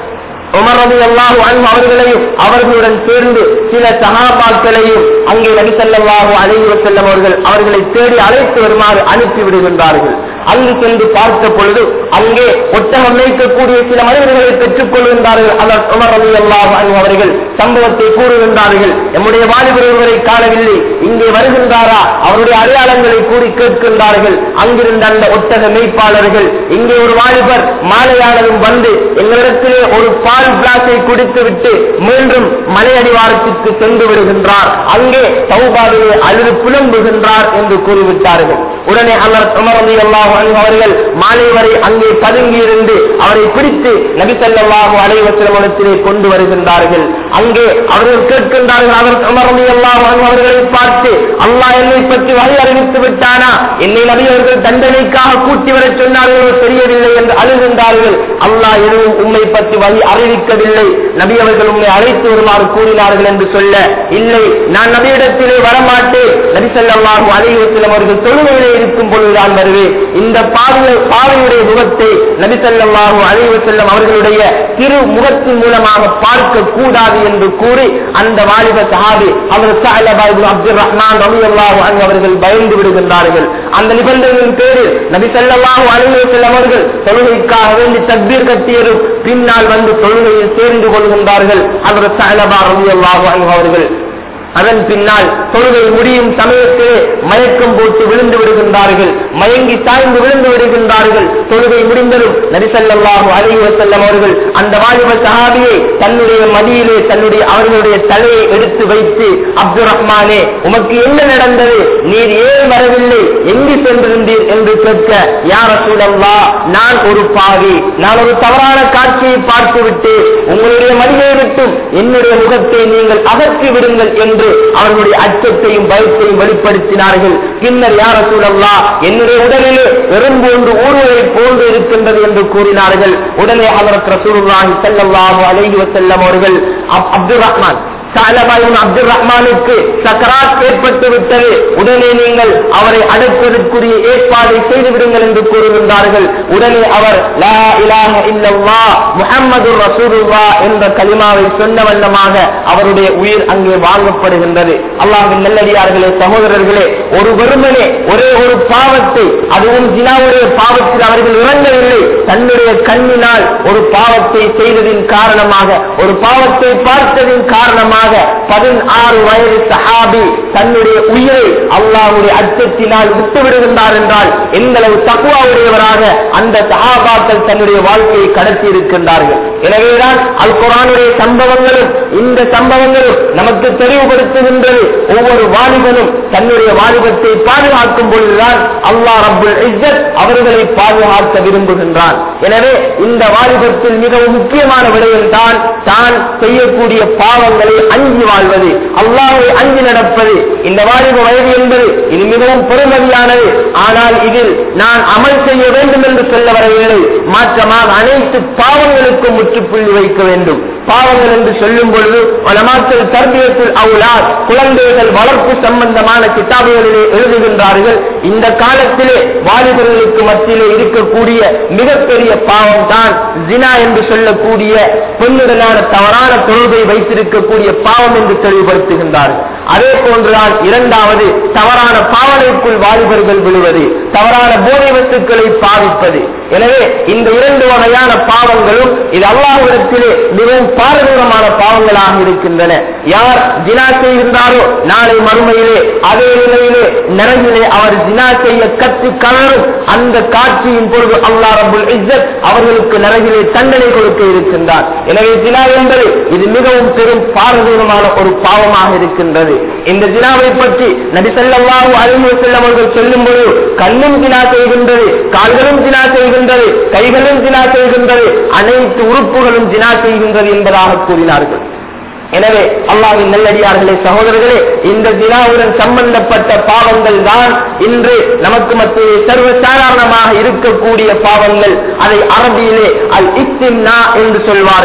உமர் ரவி அல்லாஹு அன்பு அவர்களையும் அவர்களுடன் சேர்ந்து சில சகாபாக்களையும் அங்கே நபி ஸல்லல்லாஹு அலைஹி வஸல்லம் அவர்கள் அவர்களை தேடி அழைத்து வருமாறு அனுப்பி விடுகின்றார்கள் அங்கு சென்று பார்த்த பொழுது அங்கே ஒட்டகம் மேய்க்கக்கூடிய சில மனிதர்களை பெற்றுக் கொள்கின்றார்கள் அவர் உமர் ரவி அல்லாஹு அன்பு அவர்கள் சம்பவத்தை கூறுகின்றார்கள் நம்முடைய வாலிபர் ஒருவரை காணவில்லை இங்கே வருகின்றாரா அவருடைய அடையாளங்களை கூறி கேட்கின்றார்கள் அங்கிருந்த அந்த ஒட்டக மேய்ப்பாளர்கள் இங்கே ஒரு வாலிபர் மாலையானதும் வந்து எங்களிடத்திலே ஒரு பால் கிளாஸை குடித்து விட்டு மீண்டும் மலை அடிவாரத்திற்கு சென்று விடுகின்றார் அங்கே சௌபாவிலே அழுது புலம்புகின்றார் என்று கூறிவிட்டார்கள் உடனே அவர் உமரதி அல்லாஹு அவர்கள் மாலை வரை அங்கே பதுங்கி இருந்து அவரை பிடித்து நபிசல்லாஹு அலைவசலமனத்திலே கொண்டு வருகின்றார்கள் அங்கே அவர்கள் கேட்கின்றார்கள் அவர் உமரதி அல்லாஹு அவர்களை பார்த்து அல்லாஹ் என்னை பற்றி வகை அறிவித்து விட்டானா என்னை நபி அவர்கள் தண்டனைக்காக கூட்டி வரச் சொன்னார்களோ தெரியவில்லை என்று அழுகின்றார்கள் அல்லாஹ் எதுவும் உண்மை பற்றி வகை அறிவிக்கவில்லை நபி அவர்கள் உண்மை அழைத்து வருமாறு கூறினார்கள் என்று சொல்ல இல்லை நான் நபியிடத்திலே வரமாட்டேன் நபி ஸல்லல்லாஹு அலைஹி வஸல்லம் அவர்கள் தொழுகையிலே இருக்கும் பொழுதுதான் வருவேன் இந்த பாவை பாவையுடைய முகத்தை நபி ஸல்லல்லாஹு அலைஹி வஸல்லம் அவர்களுடைய திரு முகத்தின் மூலமாக பார்க்க கூடாது என்று கூறி அந்த வாலிப சஹாபி அவர் சஅலபா இப்னு அப்துர் ரஹ்மான் ரலியல்லாஹு அன்ஹு அவர்கள் பயந்து விடுகின்றார்கள் அந்த நிபந்தனையின் பேரில் நபி ஸல்லல்லாஹு அலைஹி வஸல்லம் அவர்கள் தொழுகைக்காக வேண்டி தக்பீர் கட்டியதும் பின்னால் வந்து தொழுகையில் சேர்ந்து கொள்கின்றார்கள் அவர் சஅலபா ரலியல்லாஹு அன்ஹு அவர்கள் அதன் பின்னால் தொழுகை முடியும் சமயத்திலே மயக்கம் போட்டு விழுந்து விடுகின்றார்கள் மயங்கி சாய்ந்து விழுந்து விடுகின்றார்கள் தொழுகை முடிந்ததும் நரிசல்லாஹு அலைஹி வஸல்லம் அவர்கள் அந்த வாலிப சஹாபியை தன்னுடைய மடியிலே தன்னுடைய அவர்களுடைய தலையை எடுத்து வைத்து அப்துல் ரஹ்மானே உமக்கு என்ன நடந்தது நீர் ஏன் வரவில்லை எங்கு சென்றிருந்தீர் என்று கேட்க யார் சூழல்லா நான் ஒரு பாவி நான் ஒரு தவறான காட்சியை பார்த்துவிட்டு உங்களுடைய மடியை விட்டும் என்னுடைய முகத்தை நீங்கள் அகற்றி விடுங்கள் என்று அவர்களுடைய அச்சத்தையும் பயத்தையும் வெளிப்படுத்தினார்கள் பின்னர் யார சூழல்லா என்னுடைய உடலிலே எறும்பு ஒன்று ஊர்வதை போன்று இருக்கின்றது என்று கூறினார்கள் உடனே அவர் ரசூலுல்லாஹி ஸல்லல்லாஹு அலைஹி வஸல்லம் அவர்கள் அப்- அப்துல் ரஹ்மான் சாலபாயின் அப்துல் ரஹ்மானுக்கு சக்கராத் ஏற்பட்டு விட்டது உடனே நீங்கள் அவரை அடக்குவதற்குரிய ஏற்பாடை செய்து விடுங்கள் என்று கூறுகின்றார்கள் உடனே அவர் லா இலாஹ இல்லல்லா முஹம்மது ரசூலுல்லா என்ற கலிமாவை சொன்ன வண்ணமாக அவருடைய உயிர் அங்கே வாங்கப்படுகின்றது அல்லாஹின் நல்லடியார்களே சகோதரர்களே ஒரு வெறுமனே ஒரே ஒரு பாவத்தை அதுவும் ஜினாவுடைய பாவத்தில் அவர்கள் இறங்கவில்லை தன்னுடைய கண்ணினால் ஒரு பாவத்தை செய்ததின் காரணமாக ஒரு பாவத்தை பார்த்ததின் காரணமாக பதினாறு வயது சஹாபி தன்னுடைய உயிரை அல்லாஹ்வுடைய அச்சத்தினால் விட்டு விடுகின்றார் என்றால் எந்த அளவு தக்குவாவுடையவராக அந்த சஹாபாக்கள் தன்னுடைய வாழ்க்கையை கடத்தி இருக்கின்றார்கள் எனவேதான் அல் குரானுடைய சம்பவங்களும் இந்த சம்பவங்களும் நமக்கு தெளிவுபடுத்துகின்றது ஒவ்வொரு வாலிபனும் தன்னுடைய வாலிபத்தை பாதுகாக்கும் பொழுதுதான் அல்லாஹ் ரப்புல் இஸ்ஸத் அவர்களை பாதுகாக்க விரும்புகின்றான் எனவே இந்த வாலிபத்தில் மிகவும் முக்கியமான விடயம் தான் தான் செய்யக்கூடிய பாவங்களை அஞ்சி வாழ்வது அல்லாஹ்வை அஞ்சி நடப்பது இந்த வாலிப வயது என்பது இது மிகவும் பெருமதியானது ஆனால் இதில் நான் அமல் செய்ய வேண்டும் என்று சொல்ல வரவில்லை மாற்றமாக அனைத்து பாவங்களுக்கும் முற்றுப்புள்ளி வைக்க வேண்டும் பாவங்கள் என்று சொல்லும் பொழுது வளமாக்கல் தர்பியத்தில் அவுலார் குழந்தைகள் வளர்ப்பு சம்பந்தமான கிதாபுகளிலே எழுதுகின்றார்கள் இந்த காலத்திலே வாலிபர்களுக்கு மத்தியிலே இருக்கக்கூடிய மிகப்பெரிய பாவம் தான் ஜினா என்று சொல்லக்கூடிய பெண்ணுடனான தவறான தொடர்பை வைத்திருக்கக்கூடிய பாவம் என்று தெளிவுபடுத்துகின்றார்கள் அதே போன்றுதான் இரண்டாவது தவறான பாவனைக்குள் வாலிபர்கள் விழுவது தவறான போதை வஸ்துக்களை பாவிப்பது எனவே இந்த இரண்டு வகையான பாவங்களும் இது அல்லாஹ்விடத்திலே மிகவும் பாரதூரமான பாவங்களாக இருக்கின்றன யார் ஜினா செய்கின்றாரோ நாளை மறுமையிலே அதே நிலையிலே நரகிலே அவர் ஜினா செய்ய கற்று கலரும் அந்த காட்சியின் பொழுது அல்லாஹ் ரபுல் இஸ்ஸத் அவர்களுக்கு நரகிலே தண்டனை கொடுக்க இருக்கின்றார் எனவே ஜினா என்பது இது மிகவும் பெரும் பாரதூரமான ஒரு பாவமாக இருக்கின்றது இந்த ஜினாவை பற்றி நபி ஸல்லல்லாஹு அலைஹி வஸல்லம் அவர்கள் சொல்லும் பொழுது கண்ணும் ஜினா செய்கின்றது கால்களும் ஜினா செய்கின்றது கைகளும் ஜினா செய்கின்றது அனைத்து உறுப்புகளும் ஜினா செய்கின்றது என்பதாக கூறினார்கள் எனவே அல்லாஹ்வின் நல்லடியார்களே சகோதரர்களே இந்த தினாவுடன் சம்பந்தப்பட்ட பாவங்கள் தான் இன்று நமக்கு மத்தியே சர்வ சாதாரணமாக இருக்கக்கூடிய பாவங்கள் அதை அரபியிலே அல் இஸ்திம்னா என்று சொல்வார்கள்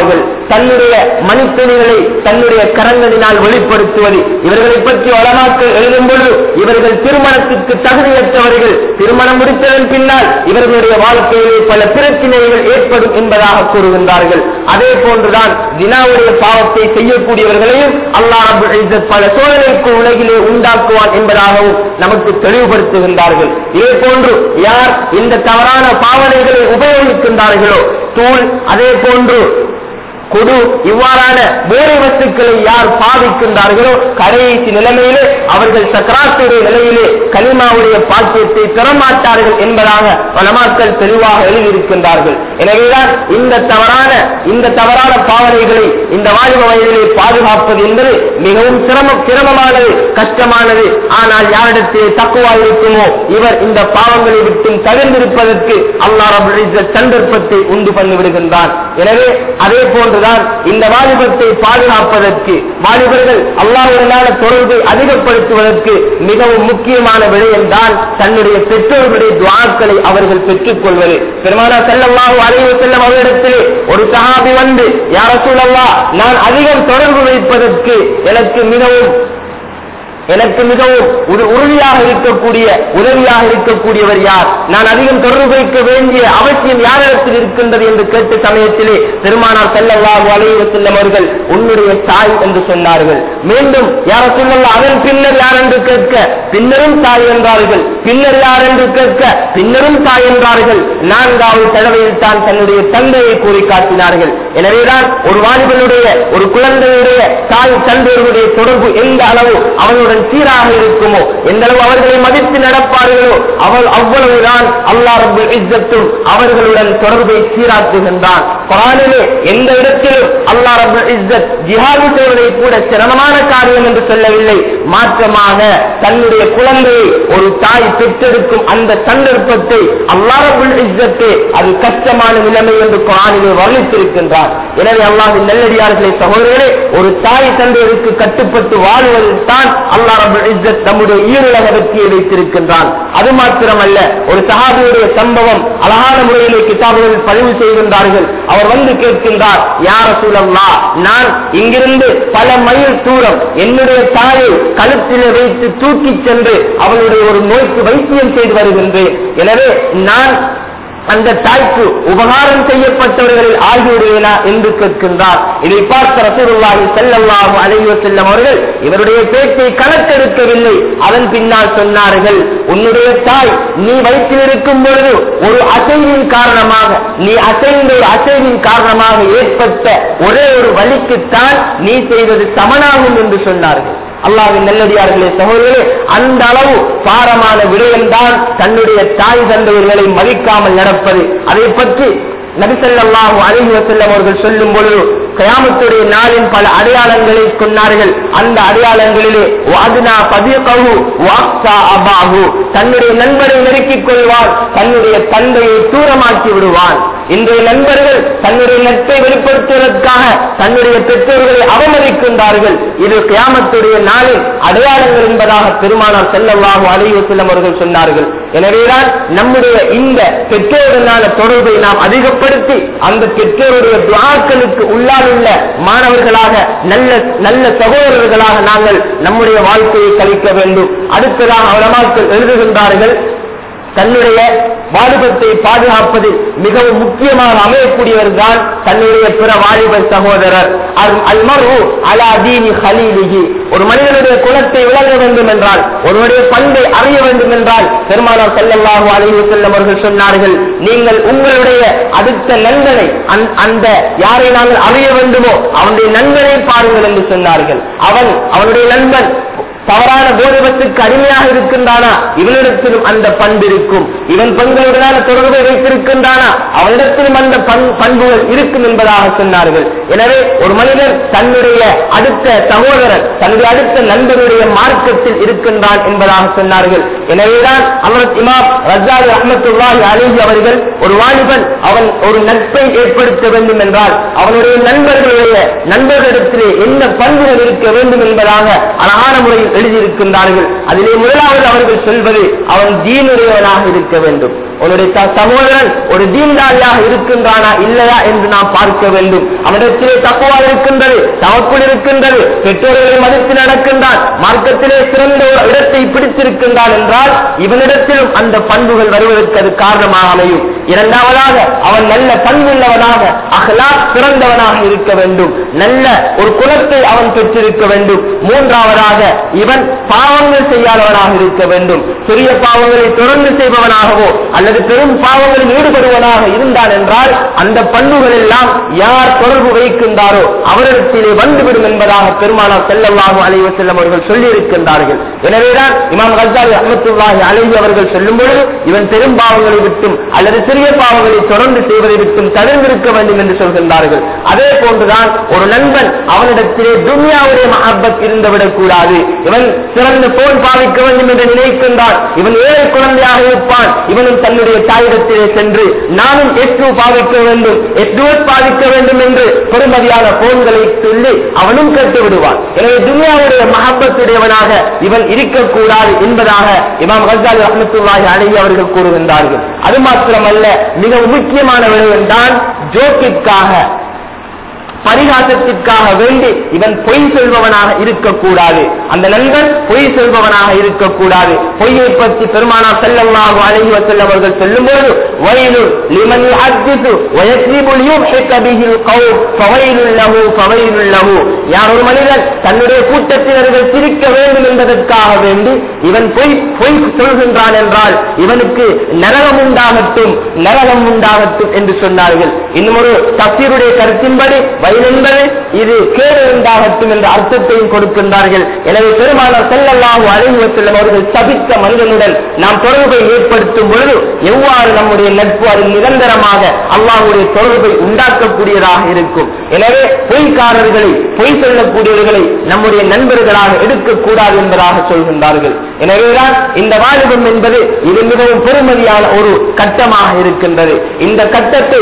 தன்னுடைய மணித்துணிகளை தன்னுடைய கரங்களினால் வெளிப்படுத்துவது இவர்களை பற்றி வளமாக்கள் எழுதும் பொழுது இவர்கள் திருமணத்திற்கு தகுதியற்றவர்கள் திருமணம் முடித்ததன் பின்னால் இவர்களுடைய வாழ்க்கையிலே பல பிரச்சனைகள் ஏற்படும் என்பதாக கூறுகின்றார்கள் அதே போன்றுதான் தினாவுடைய பாவத்தை செய்யக்கூடியவர்களையும் அல்லாஹ் ரப்பல் இஸ்ஸத் பல சோதனைக்கு உலகிலே உண்டாக்குவான் என்பதாகவும் நமக்கு தெளிவுபடுத்துகின்றார்கள் இதே போன்று யார் இந்த தவறான பாவனைகளை உபயோகிக்கின்றார்களோ தூள் அதே போன்று கொடு இவ்வாறான போரை வஸ்துக்களை யார் பாதிக்கின்றார்களோ கடைசி நிலைமையிலே அவர்கள் சக்கராத்துடைய நிலையிலே கலிமாவுடைய பாக்கியத்தை பெறமாட்டார்கள் என்பதாக பலமாக்கள் தெளிவாக எழுதியிருக்கின்றார்கள் எனவேதான் இந்த தவறான இந்த தவறான பாவனைகளை இந்த வாலிப வயதிலே பாதுகாப்பது என்பது மிகவும் சிரம சிரமமானது கஷ்டமானது ஆனால் யாரிடத்திலே தக்குவா இருக்குமோ இவர் இந்த பாவங்களை விட்டு தவிர்ந்திருப்பதற்கு அல்லாஹ் ரப்பல் இஸ்ஸத் சந்தர்ப்பத்தை உண்டு பண்ணி விடுகின்றான் எனவே அதே போன்றுதான் இந்த வாலிபத்தை பாதுகாப்பதற்கு வாலிபர்கள் அல்லாஹுடனான தொடர்பை அதிகப்படுத்துவதற்கு மிகவும் முக்கியமான விடயம் தான் தன்னுடைய பெற்றோர்களுடைய துவாக்களை அவர்கள் பெற்றுக் கொள்வது பெருமானா செல்லல்லாஹு அலைவு செல்லும் அவரிடத்திலே ஒரு சஹாபி வந்து யார சொல்லவா நான் அதிகம் தொடர்பு வைப்பதற்கு எனக்கு மிகவும் எனக்கு மிகவும் உறு- உறுதியாக இருக்கக்கூடிய உதவியாக இருக்கக்கூடியவர் யார் நான் அதிகம் தொடர்பு வைக்க வேண்டிய அவசியம் யாரிடத்தில் இருக்கின்றது என்று கேட்ட சமயத்திலே பெருமானார் செல்லல்லாஹு அலைஹி செல்லம் அவர்கள் உன்னுடைய தாய் என்று சொன்னார்கள் மீண்டும் யார சொல்லலாம் அதன் பின்னர் யார் என்று கேட்க பின்னரும் தாய் என்றார்கள் பின்னர் யார் என்று கேட்க பின்னரும் தாய் என்றார்கள் நான்காவது தடவையில் தான் தன்னுடைய தந்தையை கூறி காட்டினார்கள் எனவேதான் ஒரு வாலிபனுடைய ஒரு குழந்தையுடைய தாய் தந்தையருடைய தொடர்பு எந்த அளவு அவனுடன் சீராக இருக்குமோ எந்த அளவு அவர்களை மதித்து நடப்பார்களோ அவள் அவ்வளவுதான் அல்லாஹ் ரப்பல் இஸ்ஸத்தும் அவர்களுடன் தொடர்பை சீராக்குகின்றான் குரானிலே எந்த இடத்திலும் அல்லாஹ் ரப்பல் இஸ்ஸத் ஜிஹாது செய்வதை கூட சிரமமான காரியம் என்று சொல்லவில்லை மாற்றமாக தன்னுடைய குழந்தையை ஒரு தாய் பெற்றெடுக்கும் அந்த சந்தர்ப்பத்தை அல்லாஹ் ரப்பல் இஸ்ஸத்தே அது கஷ்டமான நிலைமை என்று குரானிலே வர்ணித்திருக்கின்றார் எனவே அல்லாஹின் நல்லடியார்களே சகோதரர்களே ஒரு தாய் தந்தையருக்கு கட்டுப்பட்டு வாழ்வதில் தான் அல்லாஹ் ரப்பல் இஸ்ஸத் நம்முடைய ஈருலக வெற்றியை வைத்திருக்கின்றான் அது மாத்திரமல்ல ஒரு சஹாபியுடைய சம்பவம் அழகான முறையிலே கிதாபுகளில் பதிவு செய்கின்றார்கள் அவர் வந்து கேட்கின்றார் யார சூழல்லா நான் இங்கிருந்து பல மைல் தூரம் என்னுடைய தாயை கழுத்திலே வைத்து தூக்கிச் சென்று அவளுடைய ஒரு நோய்க்கு வைத்தியம் செய்து வருகின்றேன் எனவே நான் அந்த தாய்க்கு உபகாரம் செய்யப்பட்டவர்களில் ஆகிவிடுவேனா என்று கேட்கின்றார் இதை பார்த்த ரசூலுல்லாஹி ஸல்லல்லாஹு அலைஹி வஸல்லம் அவர்கள் இவருடைய பேச்சை கணக்கெடுக்கவில்லை அதன் பின்னால் சொன்னார்கள் உன்னுடைய தாய் நீ வயிற்றில் இருக்கும் பொழுது ஒரு அசைவின் காரணமாக நீ அசைந்த ஒரு அசைவின் காரணமாக ஏற்பட்ட ஒரே ஒரு வழிக்குத்தான் நீ செய்வது சமனாகும் என்று சொன்னார்கள் அல்லாவின் நல்லடியார்களே சகோதரர்களே அந்த அளவு பாரமான விடயம்தான் தன்னுடைய தாய் தந்தையர்களை மதிக்காமல் நடப்பது அதை பற்றி நபிசல்லாஹு அலைஹி வஸல்லம் அவர்கள் சொல்லும் பொழுது கயாமத்துடைய நாளின் பல அடையாளங்களை சொன்னார்கள் அந்த அடையாளங்களிலே வாதுனா பதியகவு வாக்சா அபாஹு தன்னுடைய நண்பரை நெருக்கிக் கொள்வான் தன்னுடைய தந்தையை தூரமாக்கி விடுவான் இன்றைய நண்பர்கள் தன்னுடைய நட்பை வெளிப்படுத்துவதற்காக தன்னுடைய பெற்றோர்களை அவமதிக்கின்றார்கள் இது கியாமத்துடைய நாளில் அடையாளங்கள் என்பதாக பெருமானார் செல்லவாகும் அலைவு செல்லம் அவர்கள் சொன்னார்கள் எனவேதான் நம்முடைய இந்த பெற்றோருடனான தொடர்பை நாம் அதிகப்படுத்தி அந்த பெற்றோருடைய துவாக்களுக்கு உள்ளாலுள்ள மாணவர்களாக நல்ல நல்ல சகோதரர்களாக நாங்கள் நம்முடைய வாழ்க்கையை கழிக்க வேண்டும் அடுத்ததாக அவலமாக்கள் எழுதுகின்றார்கள் தன்னுடைய வாலிபத்தை பாதுகாப்பதில் மிகவும் முக்கியமாக அமையக்கூடியவர் தான் தன்னுடைய பிற வாலிப சகோதரர் அல்- அல்மர்ஹு அலா தீனி ஹலீலிஹி ஒரு மனிதனுடைய குலத்தை விளங்க வேண்டும் என்றால் ஒருவருடைய பண்பை அறிய வேண்டும் என்றால் பெருமானார் ஸல்லல்லாஹு அலைஹி வஸல்லம் அவர்கள் சொன்னார்கள் நீங்கள் உங்களுடைய அடுத்த நண்பனை அந்த- அந்த யாரை நாங்கள் அறிய வேண்டுமோ அவனுடைய நண்பனை பாருங்கள் என்று சொன்னார்கள் அவன் அவனுடைய நண்பன் தவறான போதகத்துக்கு அடிமையாக இருக்கின்றானா இவனிடத்திலும் அந்த பண்பு இருக்கும் இவன் பண்புடனான தொடர்பை வைத்திருக்கின்றானா அவனிடத்திலும் அந்த பண்- பண்புகள் இருக்கும் என்பதாக சொன்னார்கள் எனவே ஒரு மனிதன் தன்னுடைய அடுத்த சகோதரர் தன்னுடைய அடுத்த நண்பனுடைய மார்க்கத்தில் இருக்கின்றான் என்பதாக சொன்னார்கள் எனவேதான் அவர் இமாம் ரஜாலி அஹமத்துல்லாஹி அலிஹி அவர்கள் ஒரு வாலிபன் அவன் ஒரு நட்பை ஏற்படுத்த வேண்டும் என்றால் அவனுடைய நண்பர்களுடைய நண்பர்களிடத்திலே என்ன பண்புகள் இருக்க வேண்டும் என்பதாக அழகான முறையில் எழுதியிருக்கின்றார்கள் அதிலே முதலாவது அவர்கள் சொல்வது அவன் தீனுடையவனாக இருக்க வேண்டும் உன்னுடைய த- சகோதரன் ஒரு தீன்தாரியாக இருக்கின்றானா இல்லையா என்று நாம் பார்க்க வேண்டும் அவனுடைய அவனிடத்திலே தக்குவா இருக்கின்றது தவக்குள் இருக்கின்றது பெற்றோர்களை மதித்து நடக்கின்றான் மார்க்கத்திலே சிறந்த ஒரு இடத்தை பிடித்திருக்கின்றான் என்றால் இவனிடத்திலும் அந்த பண்புகள் வருவதற்கு அது காரணமாக அமையும் இரண்டாவதாக அவன் நல்ல பண்புள்ளவனாக அகலா சிறந்தவனாக இருக்க வேண்டும் நல்ல ஒரு குலத்தை அவன் பெற்றிருக்க வேண்டும் மூன்றாவதாக இவன் பாவங்கள் செய்யாதவனாக இருக்க வேண்டும் சிறிய பாவங்களை தொடர்ந்து செய்பவனாகவோ அல்லது பெரும் பாவங்களில் ஈடுபடுவனாக இருந்தான் என்றால் அந்த பண்புகள் எல்லாம் யார் தொடர்பு வைக்கின்றாரோ அவரிடத்திலே வந்துவிடும் என்பதாக பெருமானார் செல்லல்லாஹு அலைவ செல்லம் அவர்கள் சொல்லி இருக்கின்றார்கள் எனவேதான் இமாம் கசாலி அஹமத்துல்லாஹி அலைஹி அவர்கள் சொல்லும் பொழுது இவன் பெரும் பாவங்களை விட்டும் அல்லது சிறிய பாவங்களை தொடர்ந்து செய்வதை விட்டும் தவிர்ந்திருக்க வேண்டும் என்று சொல்கின்றார்கள் அதே போன்றுதான் ஒரு நண்பன் அவனிடத்திலே துன்யாவுடைய மஹப்பத் இருந்துவிடக் கூடாது இவன் சிறந்த போன் பாவிக்க வேண்டும் என்று நினைக்கின்றான் இவன் ஏழை குழந்தையாக இருப்பான் இவனும் தன்னுடைய தாயிடத்திலே சென்று நானும் எட்டு பாவிக்க வேண்டும் எட்டுவத் பாவிக்க வேண்டும் என்று பெருமதியான போன்களை சொல்லி அவனும் கேட்டு விடுவான் எனவே துன்யாவுடைய மஹப்பத்துடையவனாக இவன் இருக்கக்கூடாது என்பதாக இமாம் ஹசாலி அஹமத்துல்லாஹி அலைஹி அவர்கள் கூறுகின்றார்கள் அது மாத்திரமல்ல மிக முக்கியமான விடயம் தான் ஜோக்கிற்காக பரிகாசத்திற்காக வேண்டி இவன் பொய் சொல்பவனாக இருக்கக்கூடாது அந்த நண்பன் பொய் சொல்பவனாக இருக்கக்கூடாது பொய்யை பற்றி பெருமானா செல்லமாக அழகி செல்லம் அவர்கள் சொல்லும்போது வயலு லிமன் அத்திசு வயசிபுல் யூஹிக பிஹில் கௌம் ஃபவைலுல் லஹு ஃபவைலுல் லஹு யார் ஒரு மனிதன் தன்னுடைய கூட்டத்தினர்கள் சிரிக்க வேண்டும் என்பதற்காக வேண்டி இவன் பொய் பொய் சொல்கின்றான் என்றால் இவனுக்கு நரகம் உண்டாகட்டும் நரகம் உண்டாகட்டும் என்று சொன்னார்கள் இன்னும் ஒரு தப்சீருடைய கருத்தின்படி வயல் என்பது இது கேடு உண்டாகட்டும் என்ற அர்த்தத்தையும் கொடுக்கின்றார்கள் எனவே பெருமானார் செல்லல்லாஹு அலைஹி செல்லும் அவர்கள் தபித்த மனிதனுடன் நாம் தொடர்பை ஏற்படுத்தும் பொழுது எவ்வாறு நம்முடைய நட்பு அது நிரந்தரமாக அல்லாஹுடைய தொடர்பை உண்டாக்கக்கூடியதாக இருக்கும் எனவே பொய்க்காரர்களை பொய் சொல்லக்கூடியவர்களை நம்முடைய நண்பர்களாக எடுக்கக்கூடாது என்பதாக சொல்கின்றார்கள் எனவேதான் இந்த வாலிபம் என்பது இது மிகவும் பெருமதியான ஒரு கட்டமாக இருக்கின்றது இந்த கட்டத்தை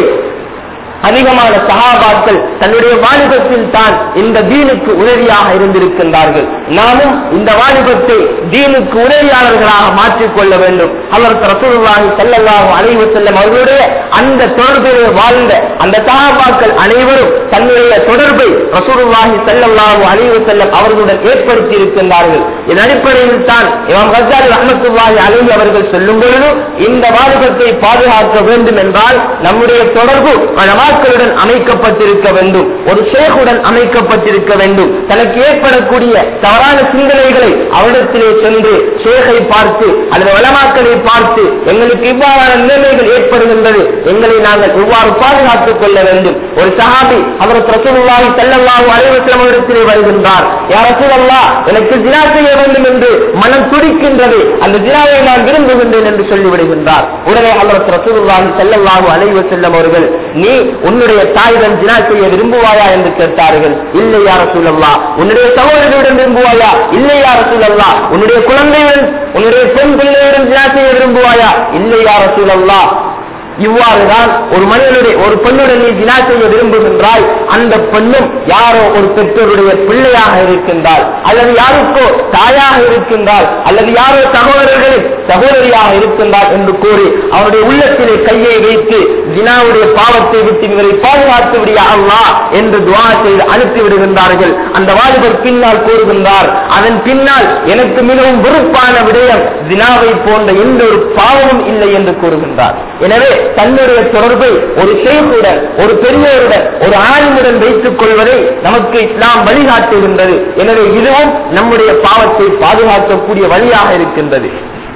அதிகமான சகாபாக்கள் தன்னுடைய வாலிபத்தில் தான் இந்த தீனுக்கு உதவியாக இருந்திருக்கின்றார்கள் நாமும் இந்த வாலிபத்தை தீனுக்கு உதவியாளர்களாக மாற்றிக்கொள்ள வேண்டும் அவர் ரசூலுல்லாஹி ஸல்லல்லாஹு அலைஹி வஸல்லம் அவர்களுடைய அந்த தொடர்பிலே வாழ்ந்த அந்த சகாபாக்கள் அனைவரும் தன்னுடைய தொடர்பை ரசூலுல்லாஹி ஸல்லல்லாஹு அலைஹி வஸல்லம் அவர்களுடன் ஏற்படுத்தி இருக்கின்றார்கள் இதன் அடிப்படையில் தான் இமாம் கசாலி ரஹ்மத்துல்லாஹி அலைஹி அவர்கள் சொல்லும் பொழுது இந்த வாலிபத்தை பாதுகாக்க வேண்டும் என்றால் நம்முடைய தொடர்பு மக்களுடன் அமைக்கப்பட்டிருக்க வேண்டும் ஒரு ஷேகுடன் அமைக்கப்பட்டிருக்க வேண்டும் தனக்கு ஏற்படக்கூடிய தவறான சிந்தனைகளை அவரிடத்திலே சென்று ஷேகை பார்த்து அல்லது வளமாக்களை பார்த்து எங்களுக்கு இவ்வாறான நிலைமைகள் ஏற்படுகின்றது எங்களை நாங்கள் இவ்வாறு பாதுகாத்துக் கொள்ள வேண்டும் ஒரு சஹாபி அவர் ரசூலுல்லாஹி ஸல்லல்லாஹு அலைஹி வஸல்லம் இடத்திலே வருகின்றார் யா ரசூலல்லாஹ் எனக்கு ஜினா செய்ய வேண்டும் என்று மனம் துடிக்கின்றது அந்த ஜினாவை நான் விரும்புகின்றேன் என்று சொல்லிவிடுகின்றார் உடனே அவர் ரசூலுல்லாஹி ஸல்லல்லாஹு அலைஹி வஸல்லம் அவர்கள் நீ உன்னுடைய தாயுடன் ஜினா செய்ய விரும்புவாயா என்று கேட்டார்கள் இல்லை யார சூழல்லா உன்னுடைய சகோதரியுடன் விரும்புவாயா இல்லை யார சூழல்லா உன்னுடைய குழந்தையுடன் உன்னுடைய பெண் பிள்ளையுடன் ஜினா செய்ய விரும்புவாயா இல்லை யார சூழல்லா இவ்வாறுதான் ஒரு மனிதனுடைய ஒரு பெண்ணுடன் நீ ஜினா செய்ய விரும்புகின்றாய் அந்த பெண்ணும் யாரோ ஒரு பெற்றோருடைய பிள்ளையாக இருக்கின்றாள் அல்லது யாருக்கோ தாயாக இருக்கின்றாள் அல்லது யாரோ சகோதரர்களின் சகோதரியாக இருக்கின்றாள் என்று கூறி அவருடைய உள்ளத்திலே கையை வைத்து ஜினாவுடைய பாவத்தை விட்டு இவரை பாதுகாத்து விடிய அல்லா என்று துவா செய்து அனுப்பி விடுகின்றார்கள் அந்த வாலிபர் பின்னால் கூறுகின்றார் அதன் பின்னால் எனக்கு மிகவும் வெறுப்பான விடயம் ஜினாவை போன்ற எந்த ஒரு பாவமும் இல்லை என்று கூறுகின்றார் எனவே தன்னுடைய தொடர்பை ஒரு ஷேக்குடன் ஒரு பெரியோருடன் ஒரு ஆளுமுடன் வைத்துக் கொள்வதை நமக்கு இஸ்லாம் வழிகாட்டுகின்றது எனவே இதுவும் நம்முடைய பாவத்தை பாதுகாக்கக்கூடிய வழியாக இருக்கின்றது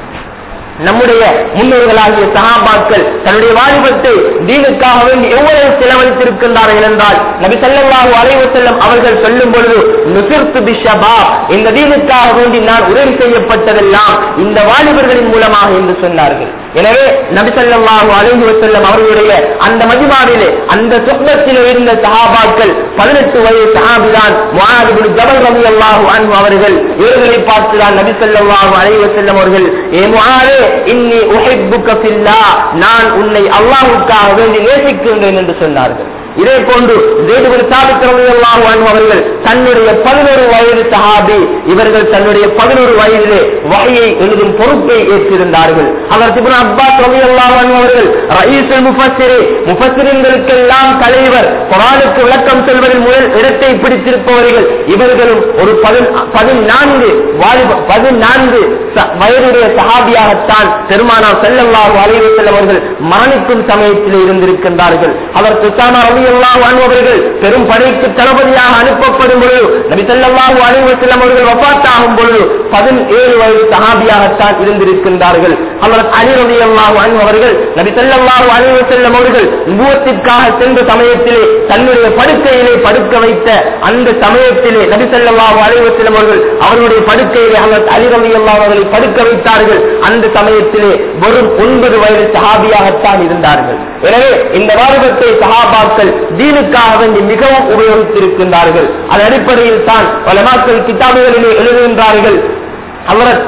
நம்முடைய முன்னோர்களாகிய சகாபாக்கள் தன்னுடைய வாலிபத்தை தீனுக்காக வேண்டி எவ்வளவு செலவழித்திருக்கின்றார்கள் என்றால் நபி சல்லல்லாஹு அலைஹி வஸல்லம் அவர்கள் சொல்லும் பொழுது நுசிர்த்து பிஷபா இந்த தீனுக்காக வேண்டி நான் உதவி செய்யப்பட்டதெல்லாம் இந்த வாலிபர்களின் மூலமாக என்று சொன்னார்கள் எனவே நபி சல்லல்லாஹு அலைஹி வஸல்லம் அவர்களுடைய அந்த மஜிமாவிலே அந்த சொப்னத்திலே இருந்த சஹாபாக்கள் பதினெட்டு வயது சஹாபிதான் முஆது இப்னு ஜபல் ரலியல்லாஹு அன்ஹு அவர்கள் இவர்களை பார்த்துதான் நபி ஸல்லல்லாஹு அலைஹி வஸல்லம் அவர்கள் ஏ முஆதே இன்னி உஹிப்புக ஃபில்லாஹ் நான் உன்னை அல்லாஹ்வுக்காக வேண்டி நேசிக்கின்றேன் என்று சொன்னார்கள் இதே போன்று ஜெய்துபின் சாபித் ரலியல்லாஹு அன்ஹு அவர்கள் தன்னுடைய பதினோரு வயது சஹாபி இவர்கள் தன்னுடைய பதினோரு வயதிலே வகையை எழுதும் பொறுப்பை ஏற்றிருந்தார்கள் அவர் இப்னு அப்பாஸ் ரலியல்லாஹு அன்ஹு அவர்கள் ரயீசுல் முஃபஸ்ஸிரி முஃபஸ்ஸிரின்களுக்கெல்லாம் தலைவர் குர்ஆனுக்கு விளக்கம் சொல்வதில் முதல் இடத்தை பிடித்திருப்பவர்கள் இவர்களும் ஒரு பதி- பதினான்கு வாலிப பதினான்கு ச- வயதுடைய சஹாபியாகத்தான் பெருமானார் செல்லல்லாஹு அலைஹி வஸல்லம் அவர்கள் மரணிக்கும் சமயத்தில் இருந்திருக்கின்றார்கள் அவர் துசாமா ரலியல்லாஹு அன்ஹு அவர்கள் பெரும் படைக்கு தளபதியாக அனுப்பப்படும் பொழுது நபி ஸல்லல்லாஹு அலைஹி வஸல்லம் அவர்கள் வஃபாத்தாகும் பொழுது பதினேழு வயது சஹாபியாகத்தான் இருந்திருக்கின்றார்கள் அவர் அலி ரலியல்லாஹு அன்ஹு அவர்கள் நபி ஸல்லல்லாஹு அலைஹி வஸல்லம் அவர்கள் நுபுவத்திற்காக சென்ற சமயத்திலே தன்னுடைய படுக்கையிலே படுக்க வைத்த அந்த சமயத்திலே நபி ஸல்லல்லாஹு அலைஹி வஸல்லம் அவர்கள் அவர்களுடைய படுக்கையிலே ஹஜ்ரத் அலி ரலியல்லாஹு அவர்களை படுக்க வைத்தார்கள் அந்த சமயத்திலே வெறும் ஒன்பது வயது சஹாபியாகத்தான் இருந்தார்கள் எனவே இந்த வாலிபத்தை சஹாபாக்கள் தீனுக்காக வேண்டி மிகவும் உபயோகித்திருக்கின்றார்கள் அதன் அடிப்படையில் தான் பல நாட்கள் கிதாபுகளிலே எழுதுகின்றார்கள் அவரத்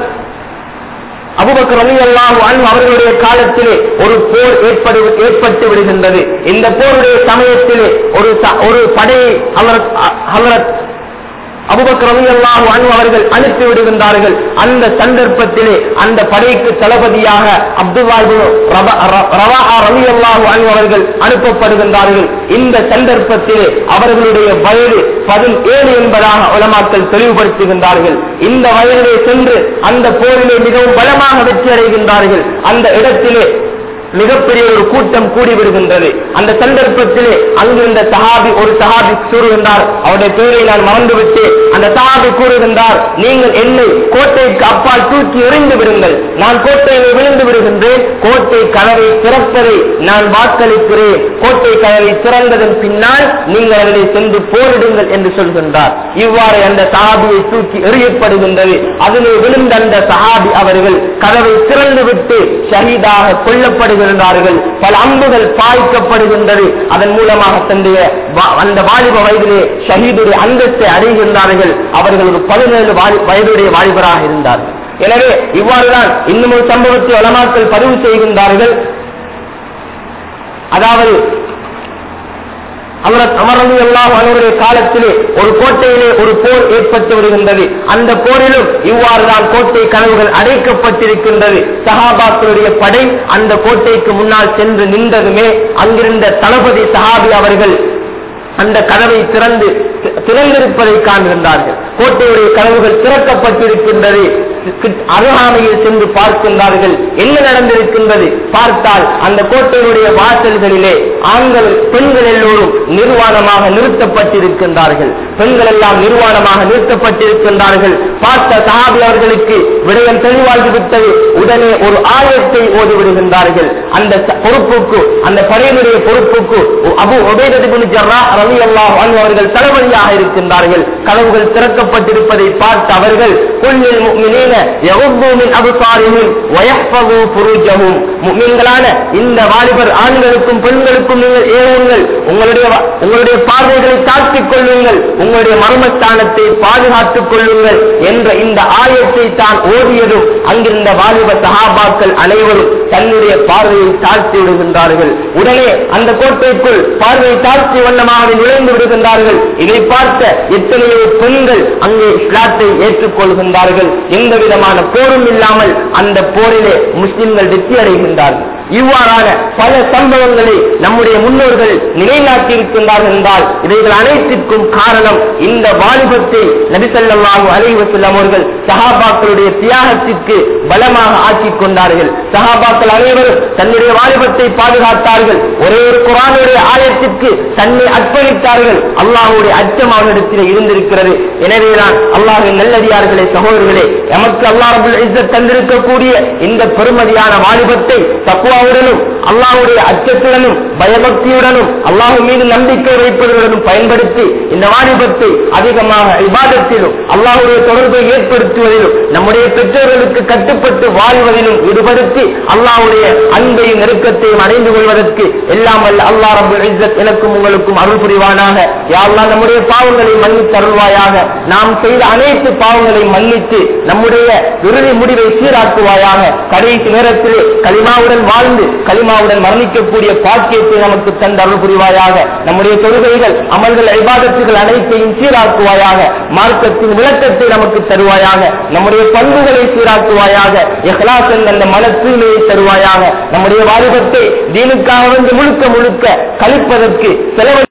அபுபக்கர் ரலியல்லாஹு அன்ஹு அவர்களுடைய காலத்திலே ஒரு போர் ஏற்படு ஏற்பட்டு விடுகின்றது இந்த போருடைய சமயத்திலே ஒரு ச- ஒரு படையை அவர் ஹலரத் அபுபக்கர் ரலியல்லாஹு அன்ஹு அவர்கள் அனுப்பி விடுகின்றார்கள் அந்த சந்தர்ப்பத்திலே அந்த படைக்கு தளபதியாக அப்துல்லா இப்னு ரப- ர- ரவாஹா ரலியல்லாஹு அன்ஹு அவர்கள் அனுப்பப்படுகின்றார்கள் இந்த சந்தர்ப்பத்திலே அவர்களுடைய வயது பதினேழு என்பதாக உலமாக்கள் தெளிவுபடுத்துகின்றார்கள் இந்த வயதிலே சென்று அந்த போரிலே மிகவும் பலமாக வெற்றி அடைகின்றார்கள் அந்த இடத்திலே மிகப்பெரிய ஒரு கூட்டம் கூடிவிடுகின்றது அந்த சந்தர்ப்பத்திலே அங்கிருந்த சஹாபி ஒரு சஹாபி கூறுகின்றார் அவருடைய பேரை நான் மறந்துவிட்டு அந்த சஹாபி கூறுகின்றார் நீங்கள் என்னை கோட்டைக்கு அப்பால் தூக்கி எறிந்து விடுங்கள் நான் கோட்டையில் விழுந்து விடுகின்றேன் கோட்டை கதவை திறப்பதை நான் வாக்களிக்கிறேன் கோட்டை கதவை திறந்ததன் பின்னால் நீங்கள் அதனை சென்று போரிடுங்கள் என்று சொல்கின்றார் இவ்வாறு அந்த சஹாபியை தூக்கி எறியப்படுகின்றது அதிலே விழுந்த அந்த சஹாபி அவர்கள் கதவை திறந்து விட்டு ஷஹீதாக கொல்லப்படுகின்றார்கள் பல அம்புகள் பாய்க்கப்படுகின்றது அதன் மூலமாக தன்னுடைய வா- அந்த வாலிப வயதிலே ஷஹீதுடைய அந்தஸ்தை அடைகின்றார்கள் அவர்கள் ஒரு பதினேழு வாலி- வயதுடைய வாலிபராக இருந்தார்கள் எனவே இவ்வாறுதான் இன்னும் ஒரு சம்பவத்தை வளமாக்கள் பதிவு செய்கின்றார்கள் அதாவது அவரது அமரந்து எல்லாம் அவருடைய காலத்திலே ஒரு கோட்டையிலே ஒரு போர் ஏற்பட்டு வருகின்றது அந்த போரிலும் இவ்வாறுதான் கோட்டை கனவுகள் அடைக்கப்பட்டிருக்கின்றது சஹாபாக்களுடைய படை அந்த கோட்டைக்கு முன்னால் சென்று நின்றதுமே அங்கிருந்த தளபதி சஹாபி அவர்கள் அந்த கதவை திறந்து தி- திறந்திருப்பதை காண்கின்றார்கள் கோட்டையுடைய கதவுகள் திறக்கப்பட்டிருக்கின்றது கிட்- அருகாமையில் சென்று பார்க்கின்றார்கள் என்ன நடந்திருக்கின்றது பார்த்தால் அந்த கோட்டையினுடைய வாசல்களிலே ஆண்கள் பெண்கள் எல்லோரும் நிர்வாணமாக நிறுத்தப்பட்டிருக்கின்றார்கள் பெண்கள் எல்லாம் நிர்வாணமாக நிறுத்தப்பட்டிருக்கின்றார்கள் பார்த்த சஹாபி அவர்களுக்கு விடயம் தெளிவாகிவிட்டது உடனே ஒரு ஆயத்தை ஓதி விடுகின்றார்கள் அந்த ச- பொறுப்புக்கு அந்த படையினுடைய பொறுப்புக்கு அபு உபேதபின் ஜர்ரா ரவி அல்லாஹ் அவர்கள் தளபதியாக இருக்கின்றார்கள் கதவுகள் திறக்கப்பட்டிருப்பதை பார்த்த அவர்கள் குல்லில் முஃமினீன யகுப்பு மின் அப்சாரிஹிம் வயஹ்ஃபது ஃபுரூஜஹும் முஃமின்களான இந்த வாலிபர் ஆண்களுக்கும் பெண்களுக்கும் நீங்கள் ஏவுங்கள் உங்களுடைய வ- உங்களுடைய பார்வைகளை தாழ்த்திக் கொள்ளுங்கள் உங்களுடைய மர்மஸ்தானத்தை பாதுகாத்துக் கொள்ளுங்கள் என்ற இந்த ஆயத்தை தான் ஓதியதும் அங்கிருந்த வாலிப சஹாபாக்கள் அனைவரும் தன்னுடைய பார்வையை தாழ்த்தி விடுகின்றார்கள் உடனே அந்த கோட்டைக்குள் பார்வையை தாழ்த்தி வண்ணமாக நுழைந்து விடுகின்றார்கள் இதை பார்த்த எத்தனையோ பெண்கள் அங்கே இஸ்லாத்தை ஏற்றுக்கொள்கின்றார்கள் எந்த விதமான போரும் இல்லாமல் அந்த போரிலே முஸ்லிம்கள் வெற்றி அடைகின்றார்கள் இவ்வாறான பல சம்பவங்களை நம்முடைய முன்னோர்கள் நிலைநாட்டி இருக்கின்றார்கள் என்றால் இவைகள் அனைத்திற்கும் காரணம் இந்த வாலிபத்தை நபிசல்லாஹு அலைஹி வஸல்லம் அவர்கள் சஹாபாக்களுடைய தியாகத்திற்கு பலமாக ஆக்கிக் கொண்டார்கள் சஹாபாக்கள் அனைவரும் தன்னுடைய வாலிபத்தை பாதுகாத்தார்கள் ஒரே ஒரு குரானுடைய ஆயத்திற்கு தன்னை அர்ப்பணித்தார்கள் அல்லாஹ்வுடைய அச்சம் அவனிடத்தில் இருந்திருக்கிறது எனவேதான் அல்லாஹின் நல்லடியார்களே சகோதரர்களே எமக்கு அல்லாஹ் ரபுல் இஸ்ஸத் தந்திருக்கக்கூடிய இந்த பெருமதியான வாலிபத்தை தக்குவாவுடனும் அல்லாஹ்வுடைய அச்சத்துடனும் பயபக்தியுடனும் அல்லாஹ் மீது நம்பிக்கை வைப்பதுடனும் பயன்படுத்தி இந்த வாலிபத்தை அதிகமாக இபாதத்திலும் அல்லாஹ்வுடைய தொடர்பை ஏற்படுத்துவதிலும் நம்முடைய பெற்றோர்களுக்கு கட்டுப்பட்டு வாழ்வதிலும் ஈடுபடுத்தி அல்லாஹ்வுடைய அன்பையும் நெருக்கத்தையும் அடைந்து கொள்வதற்கு எல்லாம் வல்ல அல்லாஹ் ரபுல் இஸ்ஸத் எனக்கும் உங்களுக்கும் அருள் புரிவானாக யா அல்லாஹ் நம்முடைய பாவங்களை மன்னித்து அருள்வாயாக நாம் செய்த அனைத்து பாவங்களையும் மன்னித்து நம்முடைய இறுதி முடிவை சீராக்குவாயாக கடைசி நேரத்தில் களிமாவுடன் வாழ்ந்து களிமா களிமாவுடன் மரணிக்கக்கூடிய பாக்கியத்தை நமக்கு தந்த அருள் புரிவாயாக நம்முடைய தொழுகைகள் அமல்கள் ஐபாதத்துகள் அனைத்தையும் சீராக்குவாயாக மார்க்கத்தின் விளக்கத்தை நமக்கு தருவாயாக நம்முடைய பண்புகளை சீராக்குவாயாக இஹ்லாஸ் என்ற அந்த மன தூய்மையை தருவாயாக நம்முடைய வாலிபத்தை தீனுக்காக வந்து முழுக்க முழுக்க கழிப்பதற்கு செலவு